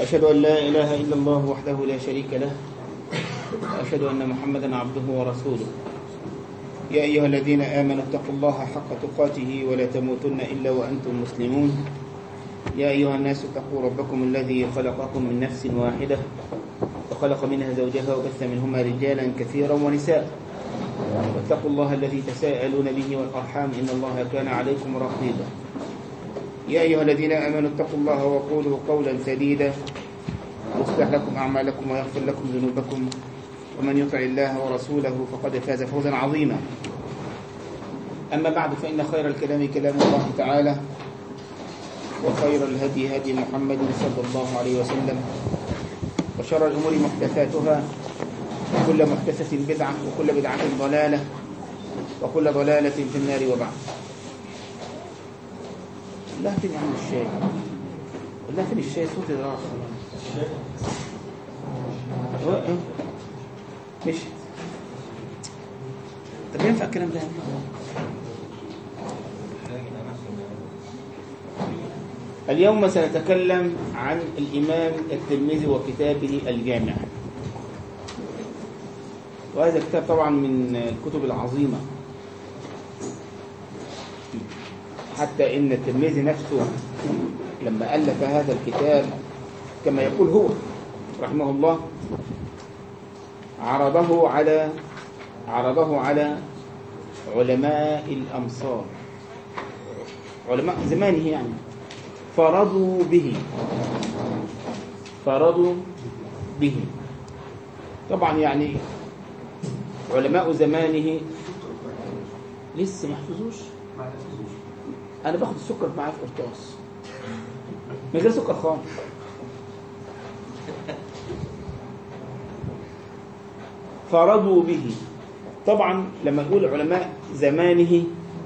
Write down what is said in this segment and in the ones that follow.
وأشهد أن لا إله إلا الله وحده لا شريك له وأشهد أن محمدا عبده ورسوله يا أيها الذين آمنوا اتقوا الله حق تقاته ولا تموتن إلا وأنتم مسلمون يا أيها الناس اتقوا ربكم الذي خلقكم من نفس واحدة وخلق منها زوجها وبث منهما رجالا كثيرا ونساء واتقوا الله الذي تساءلون به والأرحام إن الله كان عليكم رقيبا يا أيها الذين آمنوا اتقوا الله وقولوا قولا سديدا يصلح لكم أعمالكم ويغفر لكم ذنوبكم ومن يطع الله ورسوله فقد فاز فوزا عظيما أما بعد فإن خير الكلام كلام الله تعالى وخير الهدي هدي محمد صلى الله عليه وسلم وشر الأمور محدثاتها وكل محدثة بدعة وكل بدعة ضلالة وكل ضلالة في النار وبعد لا فين يا عم الشاي لا فين الشاي صوتي راح مش طب ينفع الكلام ده اليوم سنتكلم عن الإمام الترمذي وكتابه الجامع وهذا كتاب طبعا من الكتب العظيمة حتى إن الترمذي نفسه لما ألف هذا الكتاب كما يقول هو رحمه الله عرضه على عرضه على علماء الأمصار علماء زمانه يعني فرضوا به فرضوا به طبعا يعني علماء زمانه لسه ما حفظوش انا باخد السكر معايا في قرطاس من غير سكر خالص فرضوا به طبعا لما نقول علماء زمانه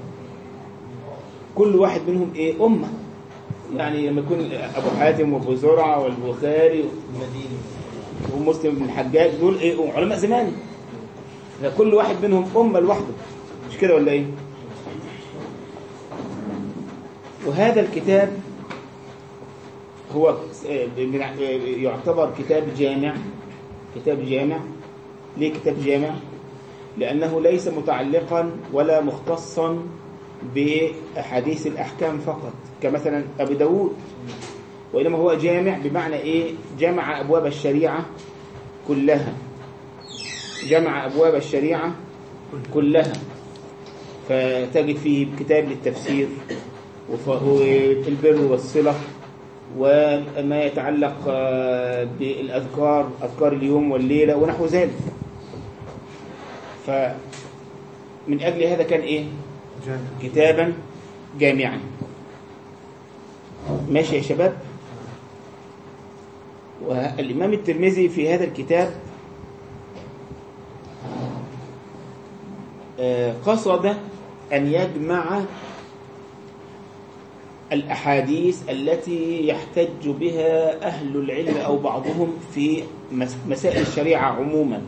كل واحد منهم ايه امه يعني لما يكون ابو حاتم وابو زرعه والبخاري ومسلم بن الحجاج دول ايه علماء زمانه كل واحد منهم امه لوحده مش كده ولا ايه وهذا الكتاب هو يعتبر كتاب جامع كتاب جامع ليه كتاب جامع لأنه ليس متعلقا ولا مختصا بأحاديث الأحكام فقط كمثلا أبي داود وإنما هو جامع بمعنى إيه جمع أبواب الشريعة كلها جمع أبواب الشريعة كلها فتجد فيه كتاب للتفسير والبر والصلة وما يتعلق بالأذكار أذكار اليوم والليلة ونحو ذلك فمن أجل هذا كان إيه جامع. كتابا جامعا ماشي يا شباب والإمام الترمذي في هذا الكتاب قصد أن يجمع الأحاديث التي يحتج بها أهل العلم أو بعضهم في مسائل الشريعة عموما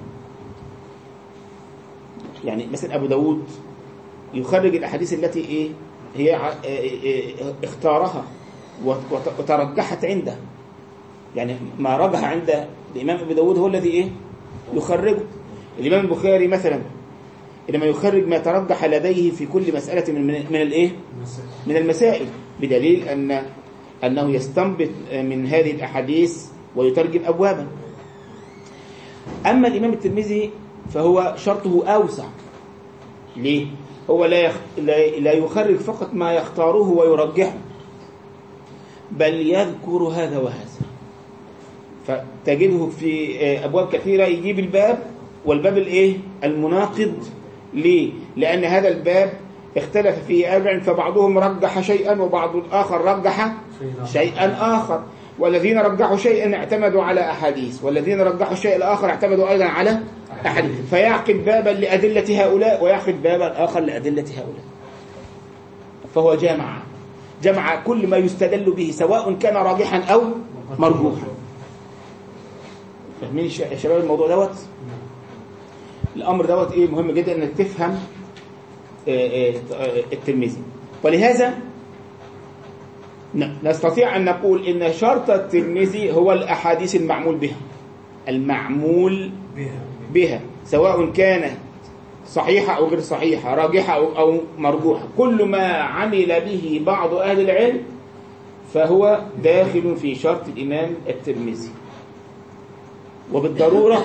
يعني مثلا أبو داود يخرج الأحاديث التي إيه هي اختارها وترجحت عنده يعني ما رجح عند الإمام أبو داود هو الذي إيه يخرجه الإمام البخاري مثلا لما يخرج ما ترجح لديه في كل مسألة من من الإيه من المسائل بدليل أن أنه يستنبط من هذه الأحاديث ويترجم أبوابا أما الإمام الترمذي فهو شرطه أوسع ليه؟ هو لا, يخ... لا يخرج فقط ما يختاره ويرجحه بل يذكر هذا وهذا فتجده في أبواب كثيرة يجيب الباب والباب الإيه؟ المناقض ليه؟ لأن هذا الباب اختلف فيه أربع فبعضهم رجح شيئا وبعض الآخر رجح شيئا آخر والذين رجحوا شيئا اعتمدوا على أحاديث والذين رجحوا الشيء الآخر اعتمدوا أيضا على أحاديث فيعقد بابا لأدلة هؤلاء ويعقد بابا آخر لأدلة هؤلاء فهو جامع جمع كل ما يستدل به سواء كان راجحا أو مرجوحا فاهمين يا شباب الموضوع دوت الأمر دوت إيه مهم جدا أنك تفهم الترمذي ولهذا ن- نستطيع أن نقول إن شرط الترمذي هو الأحاديث المعمول بها المعمول بها بها سواء كانت صحيحة أو غير صحيحة راجحة أو, أو مرجوحة كل ما عمل به بعض أهل العلم فهو داخل في شرط الإمام الترمذي وبالضرورة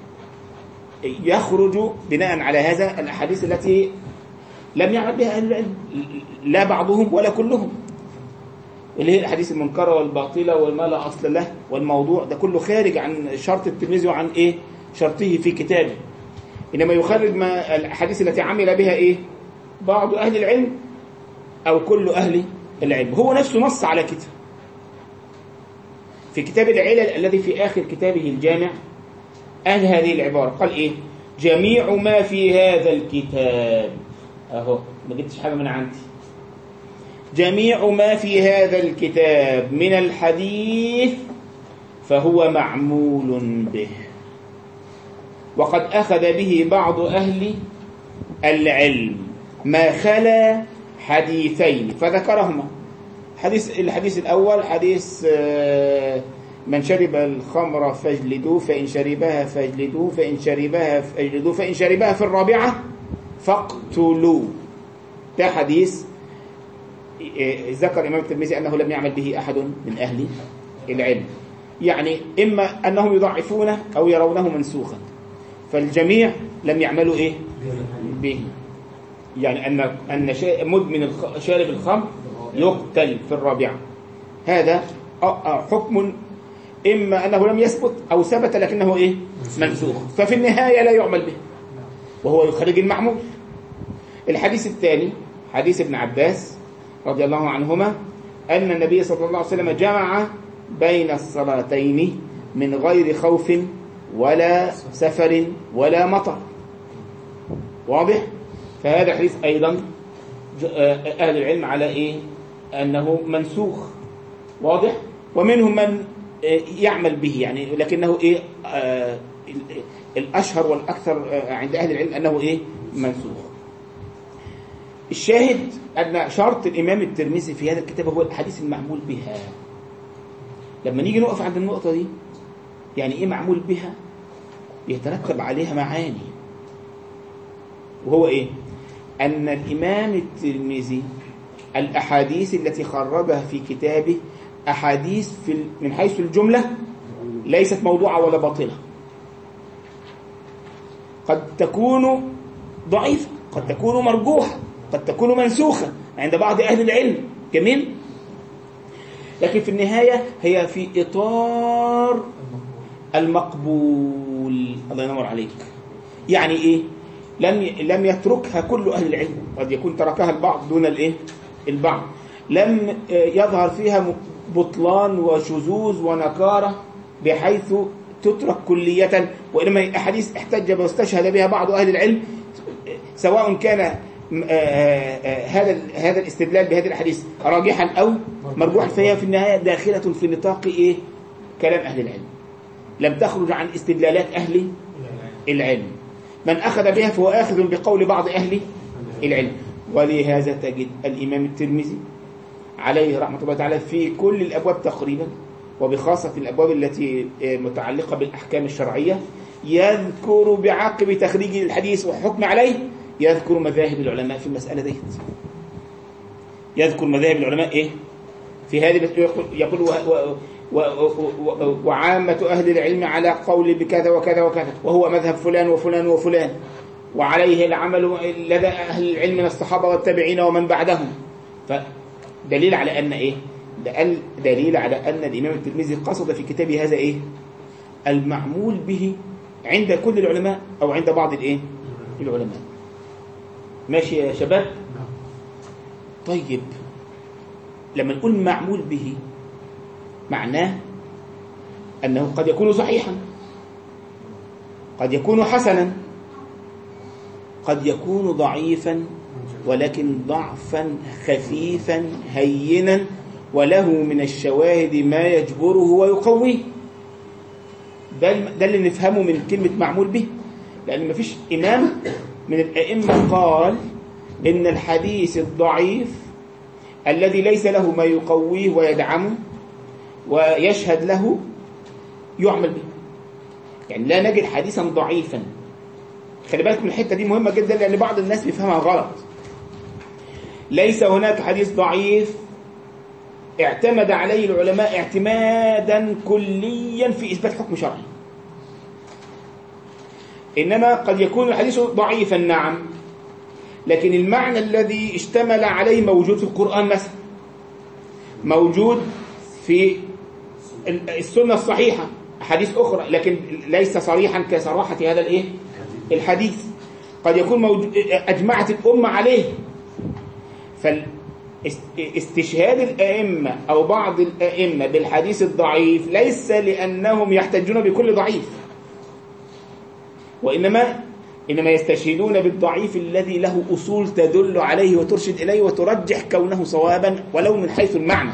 يخرج بناء على هذا الأحاديث التي لم يعمل بها أهل العلم لا بعضهم ولا كلهم اللي هي الأحاديث المنكرة والباطلة وما لا أصل له والموضوع ده كله خارج عن شرط الترمذي وعن إيه شرطه في كتابه إنما يخرج ما الأحاديث التي عمل بها إيه بعض أهل العلم أو كل أهل العلم هو نفسه نص على كده في كتاب العلل الذي في آخر كتابه الجامع قال هذه العبارة قال إيه جميع ما في هذا الكتاب أهو ما جبتش حاجة من عندي جميع ما في هذا الكتاب من الحديث فهو معمول به وقد أخذ به بعض أهل العلم ما خلا حديثين فذكرهما حديث الحديث الأول حديث آه، من شرب الخمر فاجلدوه فإن شربها فاجلدوه فإن شربها فاجلدوه فإن شربها في الرابعة فاقتلوه ده حديث آه، ذكر الإمام الترمذي أنه لم يعمل به أحد من أهل العلم يعني إما أنهم يضعفونه أو يرونه منسوخا فالجميع لم يعملوا إيه به يعني أن أن شا- مدمن الخ- شارب الخمر يقتل في الرابعة هذا أ- أ- حكم إما أنه لم يثبت أو ثبت لكنه إيه منسوخ ففي النهاية لا يعمل به وهو يخرج المعمول الحديث الثاني حديث ابن عباس رضي الله عنهما أن النبي صلى الله عليه وسلم جمع بين الصلاتين من غير خوف ولا سفر ولا مطر واضح فهذا حديث أيضا ج- آه، أهل العلم على إيه أنه منسوخ واضح ومنهم من آه، يعمل به يعني لكنه إيه آه، ال- الأشهر والأكثر آه، عند أهل العلم أنه إيه منسوخ الشاهد أن شرط الإمام الترمذي في هذا الكتاب هو الحديث المعمول بها لما نيجي نقف عند النقطة دي يعني إيه معمول بها يترتب عليها معاني وهو إيه أن الإمام الترمذي الأحاديث التي خرجها في كتابه أحاديث في ال- من حيث الجملة ليست موضوعة ولا باطلة قد تكون ضعيفة قد تكون مرجوحة قد تكون منسوخة عند بعض أهل العلم جميل لكن في النهاية هي في إطار المقبول الله ينور عليك يعني إيه لم ي- لم يتركها كل أهل العلم قد يكون تركها البعض دون الإيه البعض لم آه، يظهر فيها م- بطلان وشذوذ ونكارة بحيث تترك كلية وإنما أحاديث احتج واستشهد بها بعض أهل العلم سواء كان م- آه، آه، هذا ال- هذا الاستدلال بهذه الاحاديث راجحا او مرجوحا فهي في النهايه داخله في نطاق ايه؟ كلام اهل العلم. لم تخرج عن استدلالات اهل العلم. من اخذ بها فهو اخذ بقول بعض اهل العلم. ولهذا تجد الامام الترمذي عليه رحمه الله تعالى في كل الابواب تقريبا وبخاصه الابواب التي آه، متعلقه بالاحكام الشرعيه يذكر بعقب تخريج الحديث والحكم عليه يذكر مذاهب العلماء في المسألة ديت يذكر مذاهب العلماء إيه في هذه يقول, يقول و و و و وعامة أهل العلم على قول بكذا وكذا وكذا وهو مذهب فلان وفلان وفلان وعليه العمل لدى أهل العلم من الصحابة والتابعين ومن بعدهم فدليل على أن إيه دل- دليل على أن الإمام الترمذي قصد في كتابه هذا إيه المعمول به عند كل العلماء أو عند بعض الإيه العلماء ماشي يا شباب طيب لما نقول معمول به معناه أنه قد يكون صحيحا قد يكون حسنا قد يكون ضعيفا ولكن ضعفا خفيفا هينا وله من الشواهد ما يجبره ويقويه ده ده اللي نفهمه من كلمة معمول به لأن مفيش إمام من الأئمة قال إن الحديث الضعيف الذي ليس له ما يقويه ويدعمه ويشهد له يعمل به يعني لا نجد حديثا ضعيفا خلي بالك من الحته دي مهمه جدا لان بعض الناس بيفهمها غلط ليس هناك حديث ضعيف اعتمد عليه العلماء اعتمادا كليا في اثبات حكم شرعي انما قد يكون الحديث ضعيفا نعم لكن المعنى الذي اشتمل عليه موجود في القران مثلا موجود في السنه الصحيحه احاديث اخرى لكن ليس صريحا كصراحه هذا الايه الحديث قد يكون موجود اجمعت الامه عليه فاستشهاد الائمه او بعض الائمه بالحديث الضعيف ليس لانهم يحتجون بكل ضعيف وانما انما يستشهدون بالضعيف الذي له اصول تدل عليه وترشد اليه وترجح كونه صوابا ولو من حيث المعنى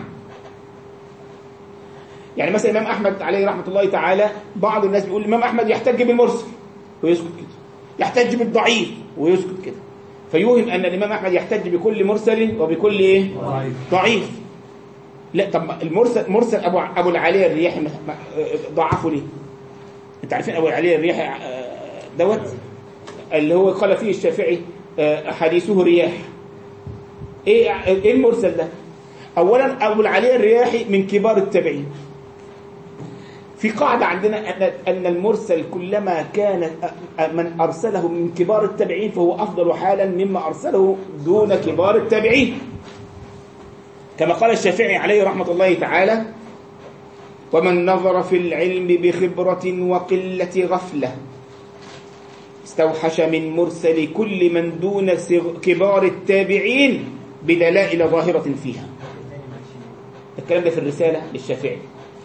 يعني مثلا الامام احمد عليه رحمه الله تعالى بعض الناس بيقول الامام احمد يحتج بالمرسل ويسكت كده يحتج بالضعيف ويسكت كده فيوهم ان الامام احمد يحتج بكل مرسل وبكل ايه ضعيف. ضعيف لا طب المرسل مرسل ابو ابو العاليه الرياحي ما- ما- ضعفه ليه انت عارفين ابو العاليه الرياحي آه، دوت اللي هو قال فيه الشافعي آه، حديثه رياح ايه ايه المرسل ده اولا ابو العاليه الرياحي من كبار التابعين في قاعدة عندنا أن أن المرسل كلما كان من أرسله من كبار التابعين فهو أفضل حالا مما أرسله دون كبار التابعين كما قال الشافعي عليه رحمة الله تعالى ومن نظر في العلم بخبرة وقلة غفلة استوحش من مرسل كل من دون صغ- كبار التابعين بدلائل ظاهرة فيها الكلام ده في الرسالة للشافعي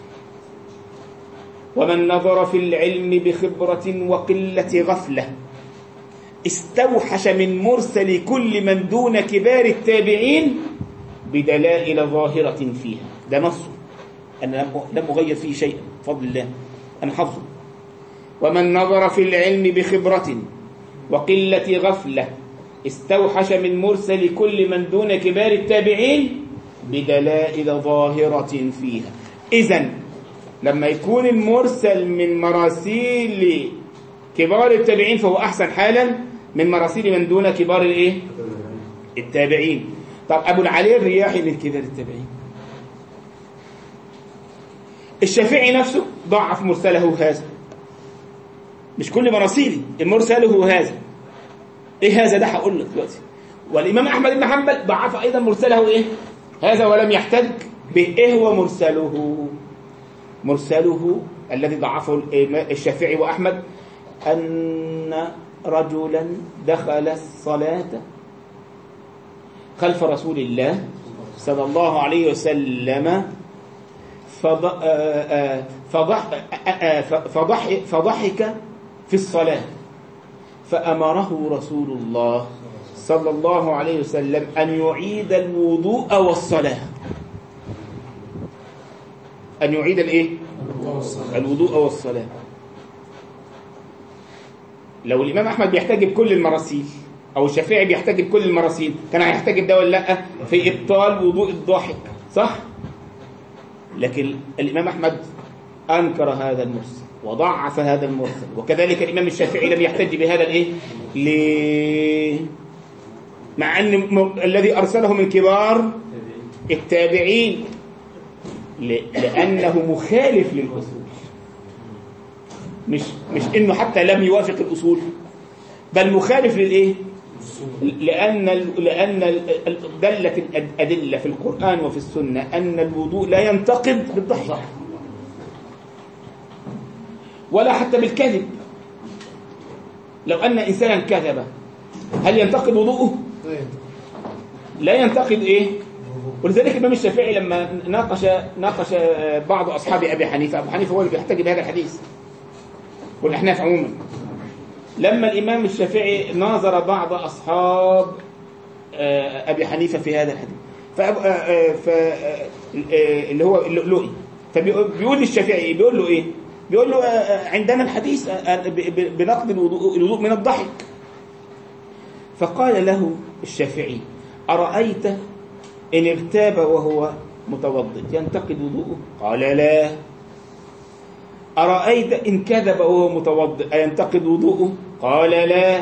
ومن نظر في العلم بخبرة وقلة غفلة استوحش من مرسل كل من دون كبار التابعين بدلائل ظاهرة فيها ده نص أنا لم- لم أغير فيه شيئا بفضل الله أنا حفظه ومن نظر في العلم بخبرة وقلة غفلة استوحش من مرسل كل من دون كبار التابعين بدلائل ظاهرة فيها إذن لما يكون المرسل من مراسيل كبار التابعين فهو أحسن حالا من مراسيل من دون كبار الإيه؟ التابعين طب أبو العلي الرياحي من كبار التابعين الشافعي نفسه ضعف مرسله هذا مش كل مراسيلي المرسل هو هذا ايه هذا ده هقول لك دلوقتي والامام احمد بن حنبل ضعف ايضا مرسله ايه هذا ولم يحتج بايه هو مرسله مرسله الذي ضعفه الإمام- الشافعي واحمد ان رجلا دخل الصلاه خلف رسول الله صلى الله عليه وسلم فض... آه، آه، فضح... آه، آه، فضح... فضحك في الصلاة فأمره رسول الله صلى الله عليه وسلم أن يعيد الوضوء والصلاة أن يعيد الإيه؟ الوضوء والصلاة لو الإمام أحمد بيحتاج بكل المراسيل أو الشافعي بيحتاج بكل المراسيل كان هيحتاج بده ولا لأ في إبطال وضوء الضاحك صح؟ لكن الإمام أحمد أنكر هذا المرسل وضعف هذا المرسل وكذلك الإمام الشافعي لم يحتج بهذا الإيه؟ ليه؟ مع أن م- الذي أرسله من كبار التابعين ل- لأنه مخالف للأصول مش مش إنه حتى لم يوافق الأصول بل مخالف للإيه؟ لأن ال- لأن ال- ال- دلت الأدلة في القرآن وفي السنة أن الوضوء لا ينتقد بالضحك ولا حتى بالكذب لو أن إنسانا كذب هل ينتقد وضوءه؟ لا ينتقد إيه؟ ولذلك الإمام الشافعي لما ناقش ناقش بعض أصحاب أبي حنيفة أبو حنيفة هو اللي بيحتج بهذا الحديث والأحناف عموما لما الإمام الشافعي ناظر بعض أصحاب آه، أبي حنيفة في هذا الحديث فأب... آه، آه، ف... آه، آه، اللي هو اللؤلؤي فبيقول للشافعي بيقول له إيه؟ بيقول له آه، آه، عندنا الحديث آه، آه، ب- ب- بنقد الوضوء الوضوء من الضحك فقال له الشافعي أرأيت إن ارتاب وهو متوضئ ينتقد وضوءه قال لا أرأيت إن كذب وهو متوضئ أينتقد وضوءه قال لا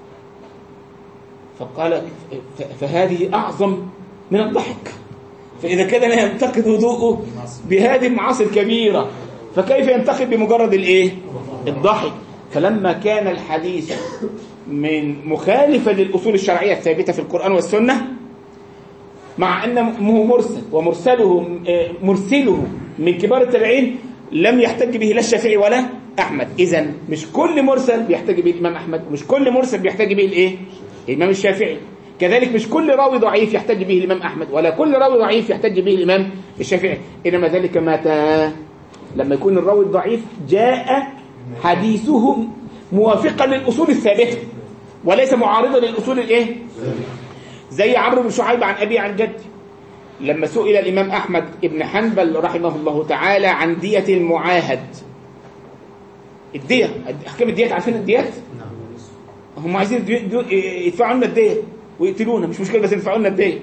فقال فهذه أعظم من الضحك فإذا كان لا ينتقد وضوءه بهذه المعاصي الكبيرة فكيف ينتقد بمجرد الإيه؟ الضحك فلما كان الحديث من مخالفا للأصول الشرعية الثابتة في القرآن والسنة مع أنه مرسل ومرسله مرسله من كبار التابعين لم يحتج به لا الشافعي ولا أحمد إذا مش كل مرسل بيحتج به الإمام أحمد ومش كل مرسل بيحتج به الإيه؟ الإمام الشافعي كذلك مش كل راوي ضعيف يحتج به الإمام أحمد ولا كل راوي ضعيف يحتج به الإمام الشافعي إنما ذلك متى لما يكون الراوي الضعيف جاء حديثه موافقا للأصول الثابتة وليس معارضا للأصول الإيه؟ زي عمرو بن شعيب عن أبي عن جدي لما سئل الإمام أحمد بن حنبل رحمه الله تعالى عن دية المعاهد الدية أحكام الديات عارفين الديات؟ هم عايزين يدفعوا لنا الدية ويقتلونا مش مشكلة بس يدفعوا لنا الدية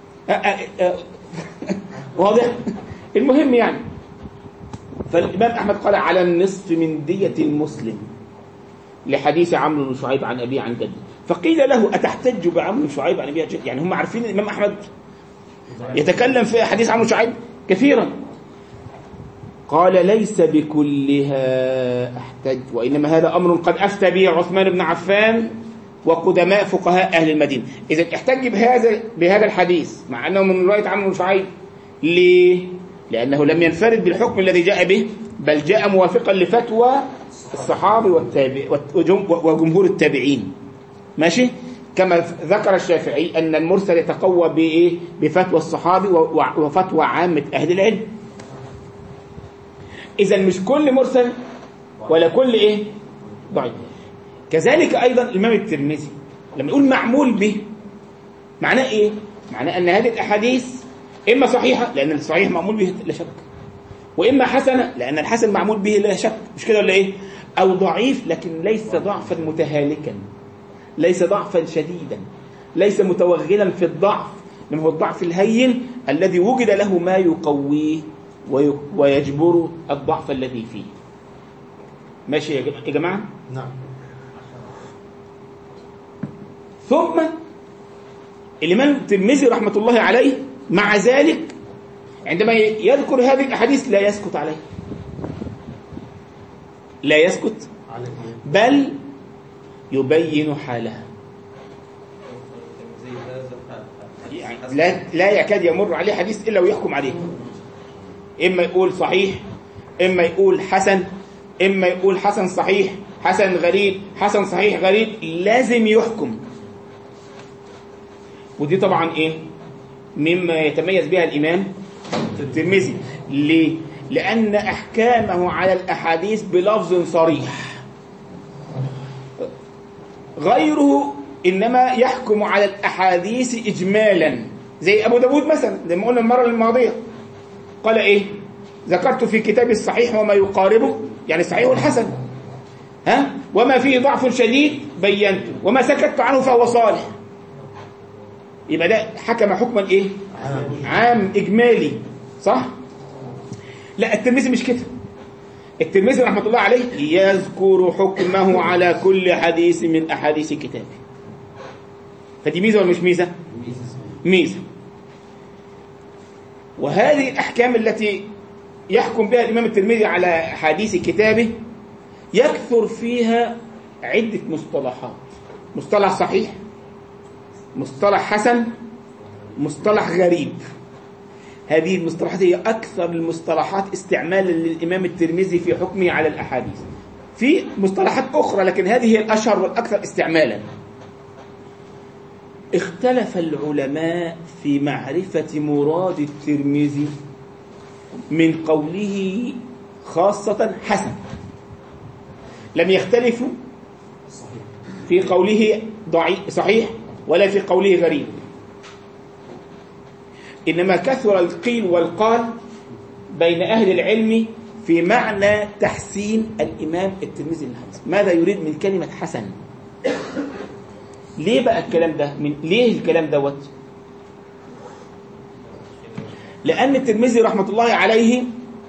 واضح؟ المهم يعني فالإمام أحمد قال على النصف من دية المسلم لحديث عمرو بن شعيب عن أبيه عن جده فقيل له أتحتج بعمرو بن شعيب عن أبيه عن جده يعني هم عارفين الإمام أحمد يتكلم في حديث عمرو شعيب كثيرا قال ليس بكلها احتج وإنما هذا أمر قد أفتى به عثمان بن عفان وقدماء فقهاء أهل المدينة إذا احتج بهذا بهذا الحديث مع أنه من رواية عمرو بن شعيب ليه؟ لأنه لم ينفرد بالحكم الذي جاء به بل جاء موافقا لفتوى الصحابة والتابع وجمهور التابعين ماشي كما ذكر الشافعي أن المرسل يتقوى بإيه؟ بفتوى الصحابي وفتوى عامة أهل العلم إذا مش كل مرسل ولا كل إيه ضعيف كذلك أيضا الإمام الترمذي لما يقول معمول به معناه إيه معناه أن هذه الأحاديث إما صحيحة لأن الصحيح معمول به لا شك وإما حسنة لأن الحسن معمول به لا شك مش كده ولا إيه أو ضعيف لكن ليس ضعفا متهالكا ليس ضعفا شديدا ليس متوغلا في الضعف إنما هو الضعف الهين الذي وجد له ما يقويه ويجبر الضعف الذي فيه ماشي يا جماعة نعم ثم الإمام الترمذي رحمة الله عليه مع ذلك عندما يذكر هذه الأحاديث لا يسكت عليه لا يسكت بل يبين حالها يعني لا لا يكاد يمر عليه حديث الا ويحكم عليه اما يقول صحيح اما يقول حسن اما يقول حسن صحيح حسن غريب حسن صحيح غريب لازم يحكم ودي طبعا ايه مما يتميز بها الامام الترمذي ليه لان احكامه على الاحاديث بلفظ صريح غيره إنما يحكم على الأحاديث إجمالا زي أبو داود مثلا زي ما قلنا المرة الماضية قال إيه ذكرت في كتابي الصحيح وما يقاربه يعني الصحيح والحسن ها وما فيه ضعف شديد بينته وما سكت عنه فهو صالح يبقى ده حكم حكما ايه عام اجمالي صح لا الترمذي مش كده الترمذي رحمه الله عليه يذكر حكمه على كل حديث من احاديث كتابه فدي ميزه ولا مش ميزه ميزه وهذه الاحكام التي يحكم بها الامام الترمذي على حديث كتابه يكثر فيها عده مصطلحات مصطلح صحيح مصطلح حسن مصطلح غريب هذه المصطلحات هي أكثر المصطلحات استعمالا للإمام الترمذي في حكمه على الأحاديث في مصطلحات أخرى لكن هذه هي الأشهر والأكثر استعمالا اختلف العلماء في معرفة مراد الترمذي من قوله خاصة حسن لم يختلفوا في قوله ضعيف صحيح ولا في قوله غريب إنما كثر القيل والقال بين أهل العلم في معنى تحسين الإمام الترمذي للحديث ماذا يريد من كلمة حسن ليه بقى الكلام ده من ليه الكلام دوت لأن الترمذي رحمة الله عليه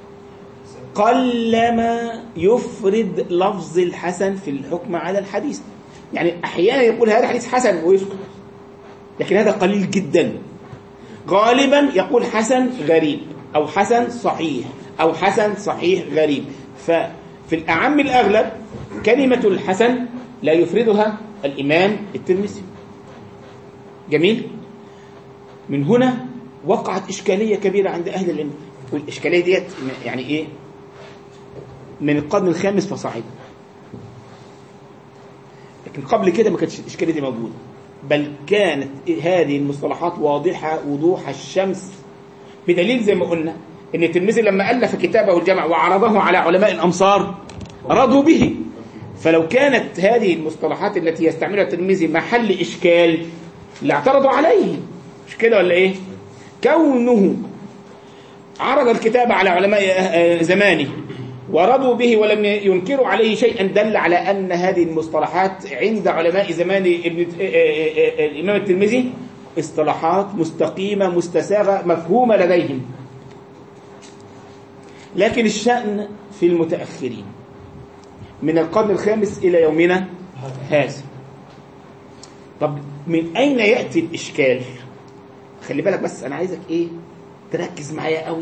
قلما يفرد لفظ الحسن في الحكم على الحديث يعني أحيانا يقول هذا حديث حسن ويسكت لكن هذا قليل جدا غالبا يقول حسن غريب أو حسن صحيح أو حسن صحيح غريب ففي الأعم الأغلب كلمة الحسن لا يفردها الإمام الترمذي جميل من هنا وقعت إشكالية كبيرة عند أهل العلم والإشكالية ديت يعني إيه من القرن الخامس فصاعدا لكن قبل كده ما كانتش الإشكالية دي موجودة بل كانت هذه المصطلحات واضحة وضوح الشمس بدليل زي ما قلنا ان الترمذي لما الف كتابه الجمع وعرضه على علماء الامصار رضوا به فلو كانت هذه المصطلحات التي يستعملها الترمذي محل اشكال لاعترضوا عليه مش كده ولا ايه كونه عرض الكتاب على علماء زمانه ورضوا به ولم ينكروا عليه شيئا دل على ان هذه المصطلحات عند علماء زمان ابن الامام الترمذي اصطلاحات مستقيمه مستساغه مفهومه لديهم لكن الشأن في المتأخرين من القرن الخامس إلى يومنا هذا طب من أين يأتي الإشكال خلي بالك بس أنا عايزك إيه تركز معايا قوي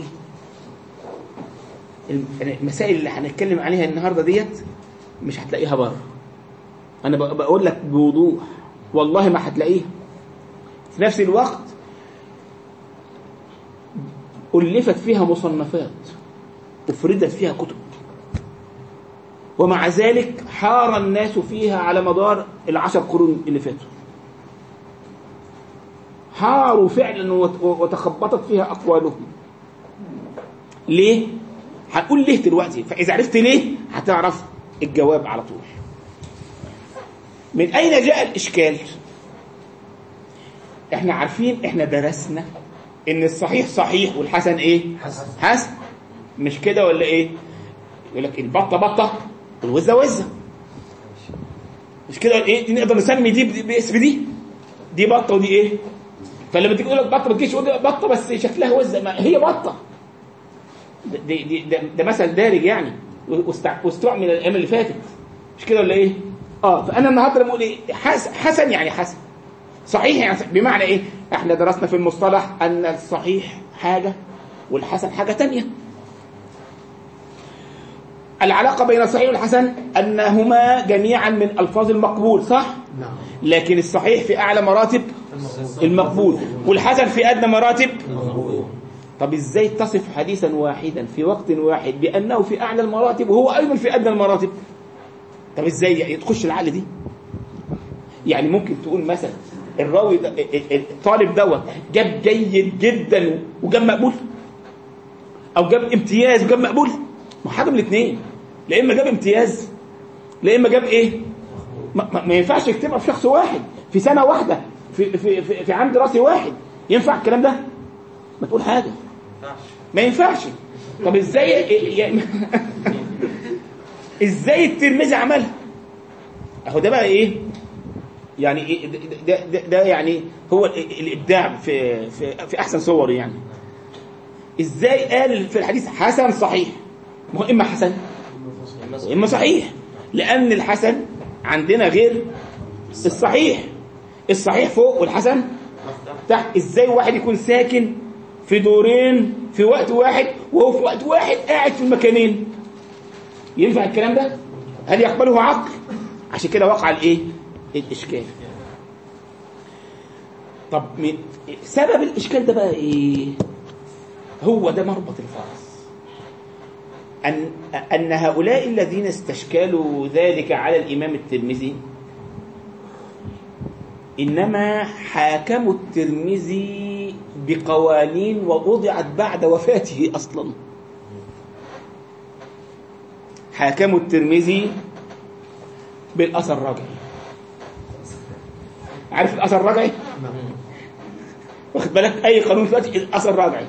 المسائل اللي هنتكلم عليها النهارده ديت مش هتلاقيها بره انا بقول لك بوضوح والله ما هتلاقيها في نفس الوقت ألفت فيها مصنفات أفردت فيها كتب ومع ذلك حار الناس فيها على مدار العشر قرون اللي فاتوا حاروا فعلا وتخبطت فيها أقوالهم ليه؟ هنقول ليه دلوقتي فإذا عرفت ليه هتعرف الجواب على طول من أين جاء الإشكال؟ احنا عارفين احنا درسنا ان الصحيح صحيح والحسن ايه حسن حسن مش كده ولا ايه يقول لك البطه بطه والوزه وزه مش كده ولا ايه دي نقدر نسمي دي باسم دي دي بطه ودي ايه فلما تيجي تقول لك بطه ما تجيش تقول لي بطه بس شكلها وزه ما هي بطه ده, دي دي ده, ده مثل دارج يعني واستع- واستعمل الايام اللي فاتت مش كده ولا ايه اه فانا النهارده لما اقول ايه حس- حسن يعني حسن صحيح يعني بمعنى ايه احنا درسنا في المصطلح ان الصحيح حاجه والحسن حاجه تانية العلاقه بين الصحيح والحسن انهما جميعا من الفاظ المقبول صح نعم لكن الصحيح في اعلى مراتب المقبول والحسن في ادنى مراتب طب ازاي تصف حديثا واحدا في وقت واحد بانه في اعلى المراتب وهو ايضا في ادنى المراتب طب ازاي يعني تخش العقل دي يعني ممكن تقول مثلا الراوي ده الطالب دوت جاب جيد جدا وجاب مقبول او جاب امتياز وجاب مقبول ما حاجه من الاثنين لا اما جاب امتياز لا اما جاب ايه ما, ما, ما ينفعش يكتبها في شخص واحد في سنه واحده في في في, في عام دراسي واحد ينفع الكلام ده ما تقول حاجه ما ينفعش طب ازاي يعني ازاي الترمذي عملها اهو ده بقى ايه يعني إيه ده, ده, ده, ده يعني هو ال- الابداع في في في احسن صوره يعني ازاي قال في الحديث حسن صحيح ما هو اما حسن واما صحيح لان الحسن عندنا غير الصحيح الصحيح فوق والحسن تحت ازاي واحد يكون ساكن في دورين في وقت واحد وهو في وقت واحد قاعد في المكانين ينفع الكلام ده هل يقبله عقل عشان كده وقع الايه الاشكال طب من سبب الاشكال ده بقى ايه هو ده مربط الفرس أن, أن هؤلاء الذين استشكلوا ذلك على الإمام الترمذي إنما حاكموا الترمذي بقوانين ووضعت بعد وفاته أصلا حاكموا الترمذي بالأثر الرجعي عارف الأثر الرجعي؟ واخد بالك أي قانون دلوقتي الأثر الرجعي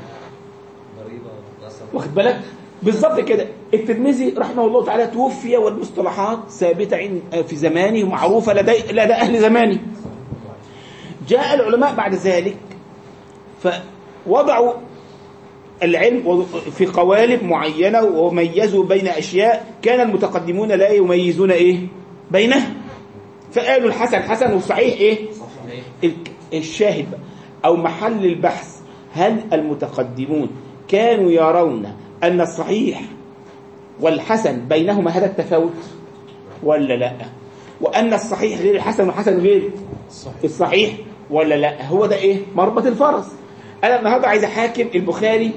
واخد بالك بالظبط كده الترمذي رحمه الله تعالى توفي والمصطلحات ثابته عند في زمانه ومعروفه لدي لدى اهل زمانه جاء العلماء بعد ذلك فوضعوا العلم في قوالب معينة وميزوا بين أشياء كان المتقدمون لا يميزون إيه بينها فقالوا الحسن حسن والصحيح إيه الشاهد بقى أو محل البحث هل المتقدمون كانوا يرون أن الصحيح والحسن بينهما هذا التفاوت ولا لا وأن الصحيح غير الحسن والحسن غير الصحيح ولا لا هو ده إيه مربط الفرس أنا النهاردة عايز أحاكم البخاري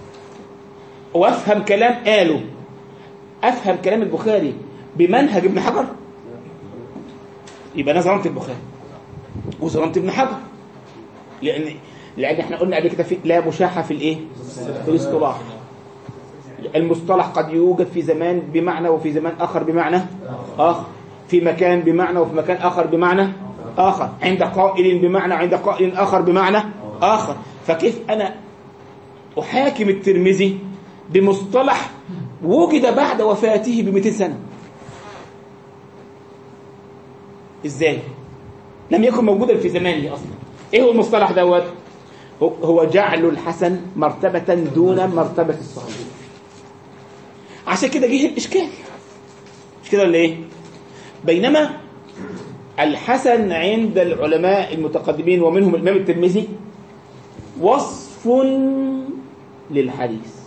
وأفهم كلام قاله أفهم كلام البخاري بمنهج ابن حجر يبقى أنا ظلمت البخاري وظلمت ابن حجر لأن لأن احنا قلنا قبل كده في لا مشاحة في الإيه؟ في الاصطلاح المصطلح قد يوجد في زمان بمعنى وفي زمان آخر بمعنى آخر في مكان بمعنى وفي مكان آخر بمعنى آخر عند قائل بمعنى وعند قائل آخر بمعنى آخر فكيف أنا أحاكم الترمذي بمصطلح وجد بعد وفاته ب 200 سنة إزاي؟ لم يكن موجودا في زمانه أصلا إيه هو المصطلح دوت؟ هو جعل الحسن مرتبة دون مرتبة الصحيح عشان كده جه الإشكال مش كده ولا إيه؟ بينما الحسن عند العلماء المتقدمين ومنهم الإمام الترمذي وصف للحديث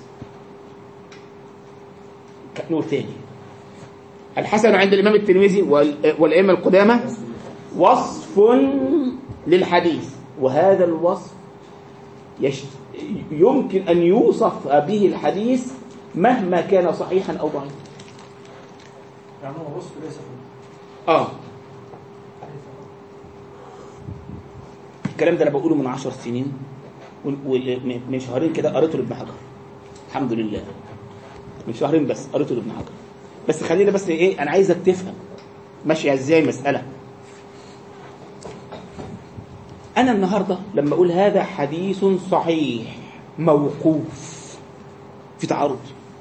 نقول تاني الحسن عند الإمام الترمذي والأئمة القدامى وصف للحديث وهذا الوصف يش... يمكن أن يوصف به الحديث مهما كان صحيحا أو ضعيفا يعني هو وصف ليس آه الكلام ده أنا بقوله من عشر سنين ومن شهرين كده قريته لابن حجر الحمد لله من شهرين بس قريته لابن حجر بس خلينا بس ايه انا عايزك تفهم ماشيه ازاي المساله انا النهارده لما اقول هذا حديث صحيح موقوف في تعارض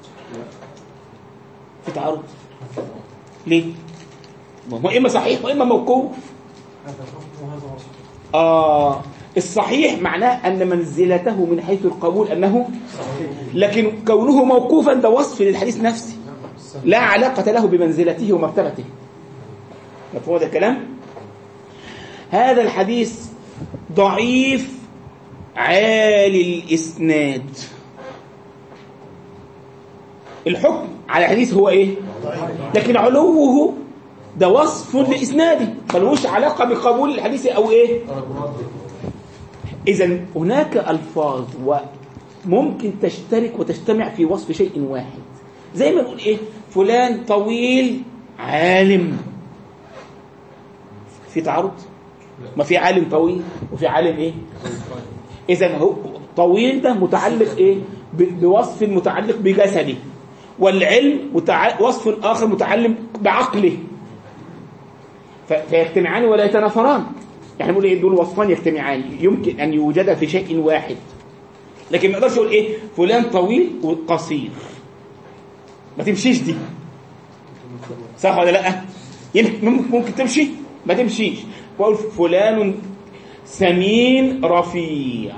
في تعارض ليه ما هو اما صحيح واما موقوف هذا حكم وهذا وصف آه الصحيح معناه أن منزلته من حيث القبول أنه لكن كونه موقوفا ده وصف للحديث نفسه لا علاقة له بمنزلته ومرتبته مفهوم هذا الكلام هذا الحديث ضعيف عالي الإسناد الحكم على الحديث هو إيه لكن علوه ده وصف لإسناده ملوش علاقة بقبول الحديث أو إيه إذا هناك ألفاظ وممكن تشترك وتجتمع في وصف شيء واحد زي ما نقول إيه فلان طويل عالم في تعارض ما في عالم طويل وفي عالم إيه إذا هو طويل ده متعلق إيه ب- بوصف متعلق بجسده والعلم متع... وصف آخر متعلق بعقله ف... فيجتمعان ولا يتنافران يعني نقول ايه دول وصفان يجتمعان يمكن ان يوجدا في شيء واحد لكن ما اقدرش اقول ايه فلان طويل وقصير ما تمشيش دي صح ولا لا يمكن ممكن تمشي ما تمشيش واقول فلان سمين رفيع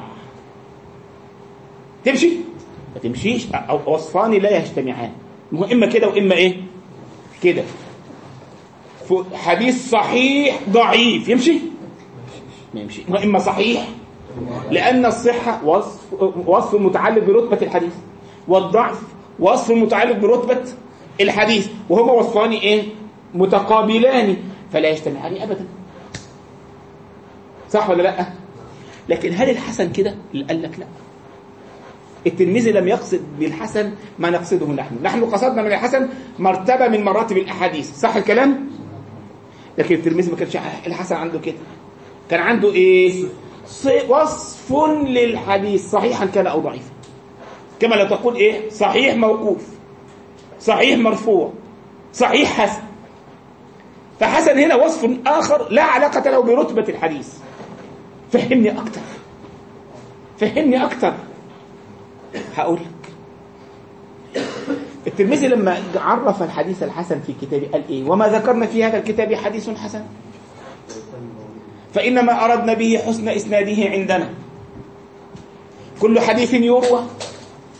تمشي ما تمشيش او وصفان لا يجتمعان ما هو اما كده واما ايه كده ف- حديث صحيح ضعيف يمشي ما يمشي ما اما صحيح لان الصحه وصف وصف متعلق برتبه الحديث والضعف وصف متعلق برتبه الحديث وهما وصفان ايه متقابلان فلا يجتمعان ابدا صح ولا لا لكن هل الحسن كده اللي قال لك لا الترمذي لم يقصد بالحسن ما نقصده نحن نحن قصدنا من الحسن مرتبه من مراتب الاحاديث صح الكلام لكن الترمذي ما كانش الحسن عنده كده كان عنده ايه ص- وصف للحديث صحيحا كان او ضعيفا كما لو تقول ايه صحيح موقوف صحيح مرفوع صحيح حسن فحسن هنا وصف اخر لا علاقه له برتبه الحديث فهمني اكتر فهمني اكتر هقول لك الترمذي لما عرف الحديث الحسن في كتابه قال ايه وما ذكرنا في هذا الكتاب حديث حسن فإنما أردنا به حسن إسناده عندنا كل حديث يروى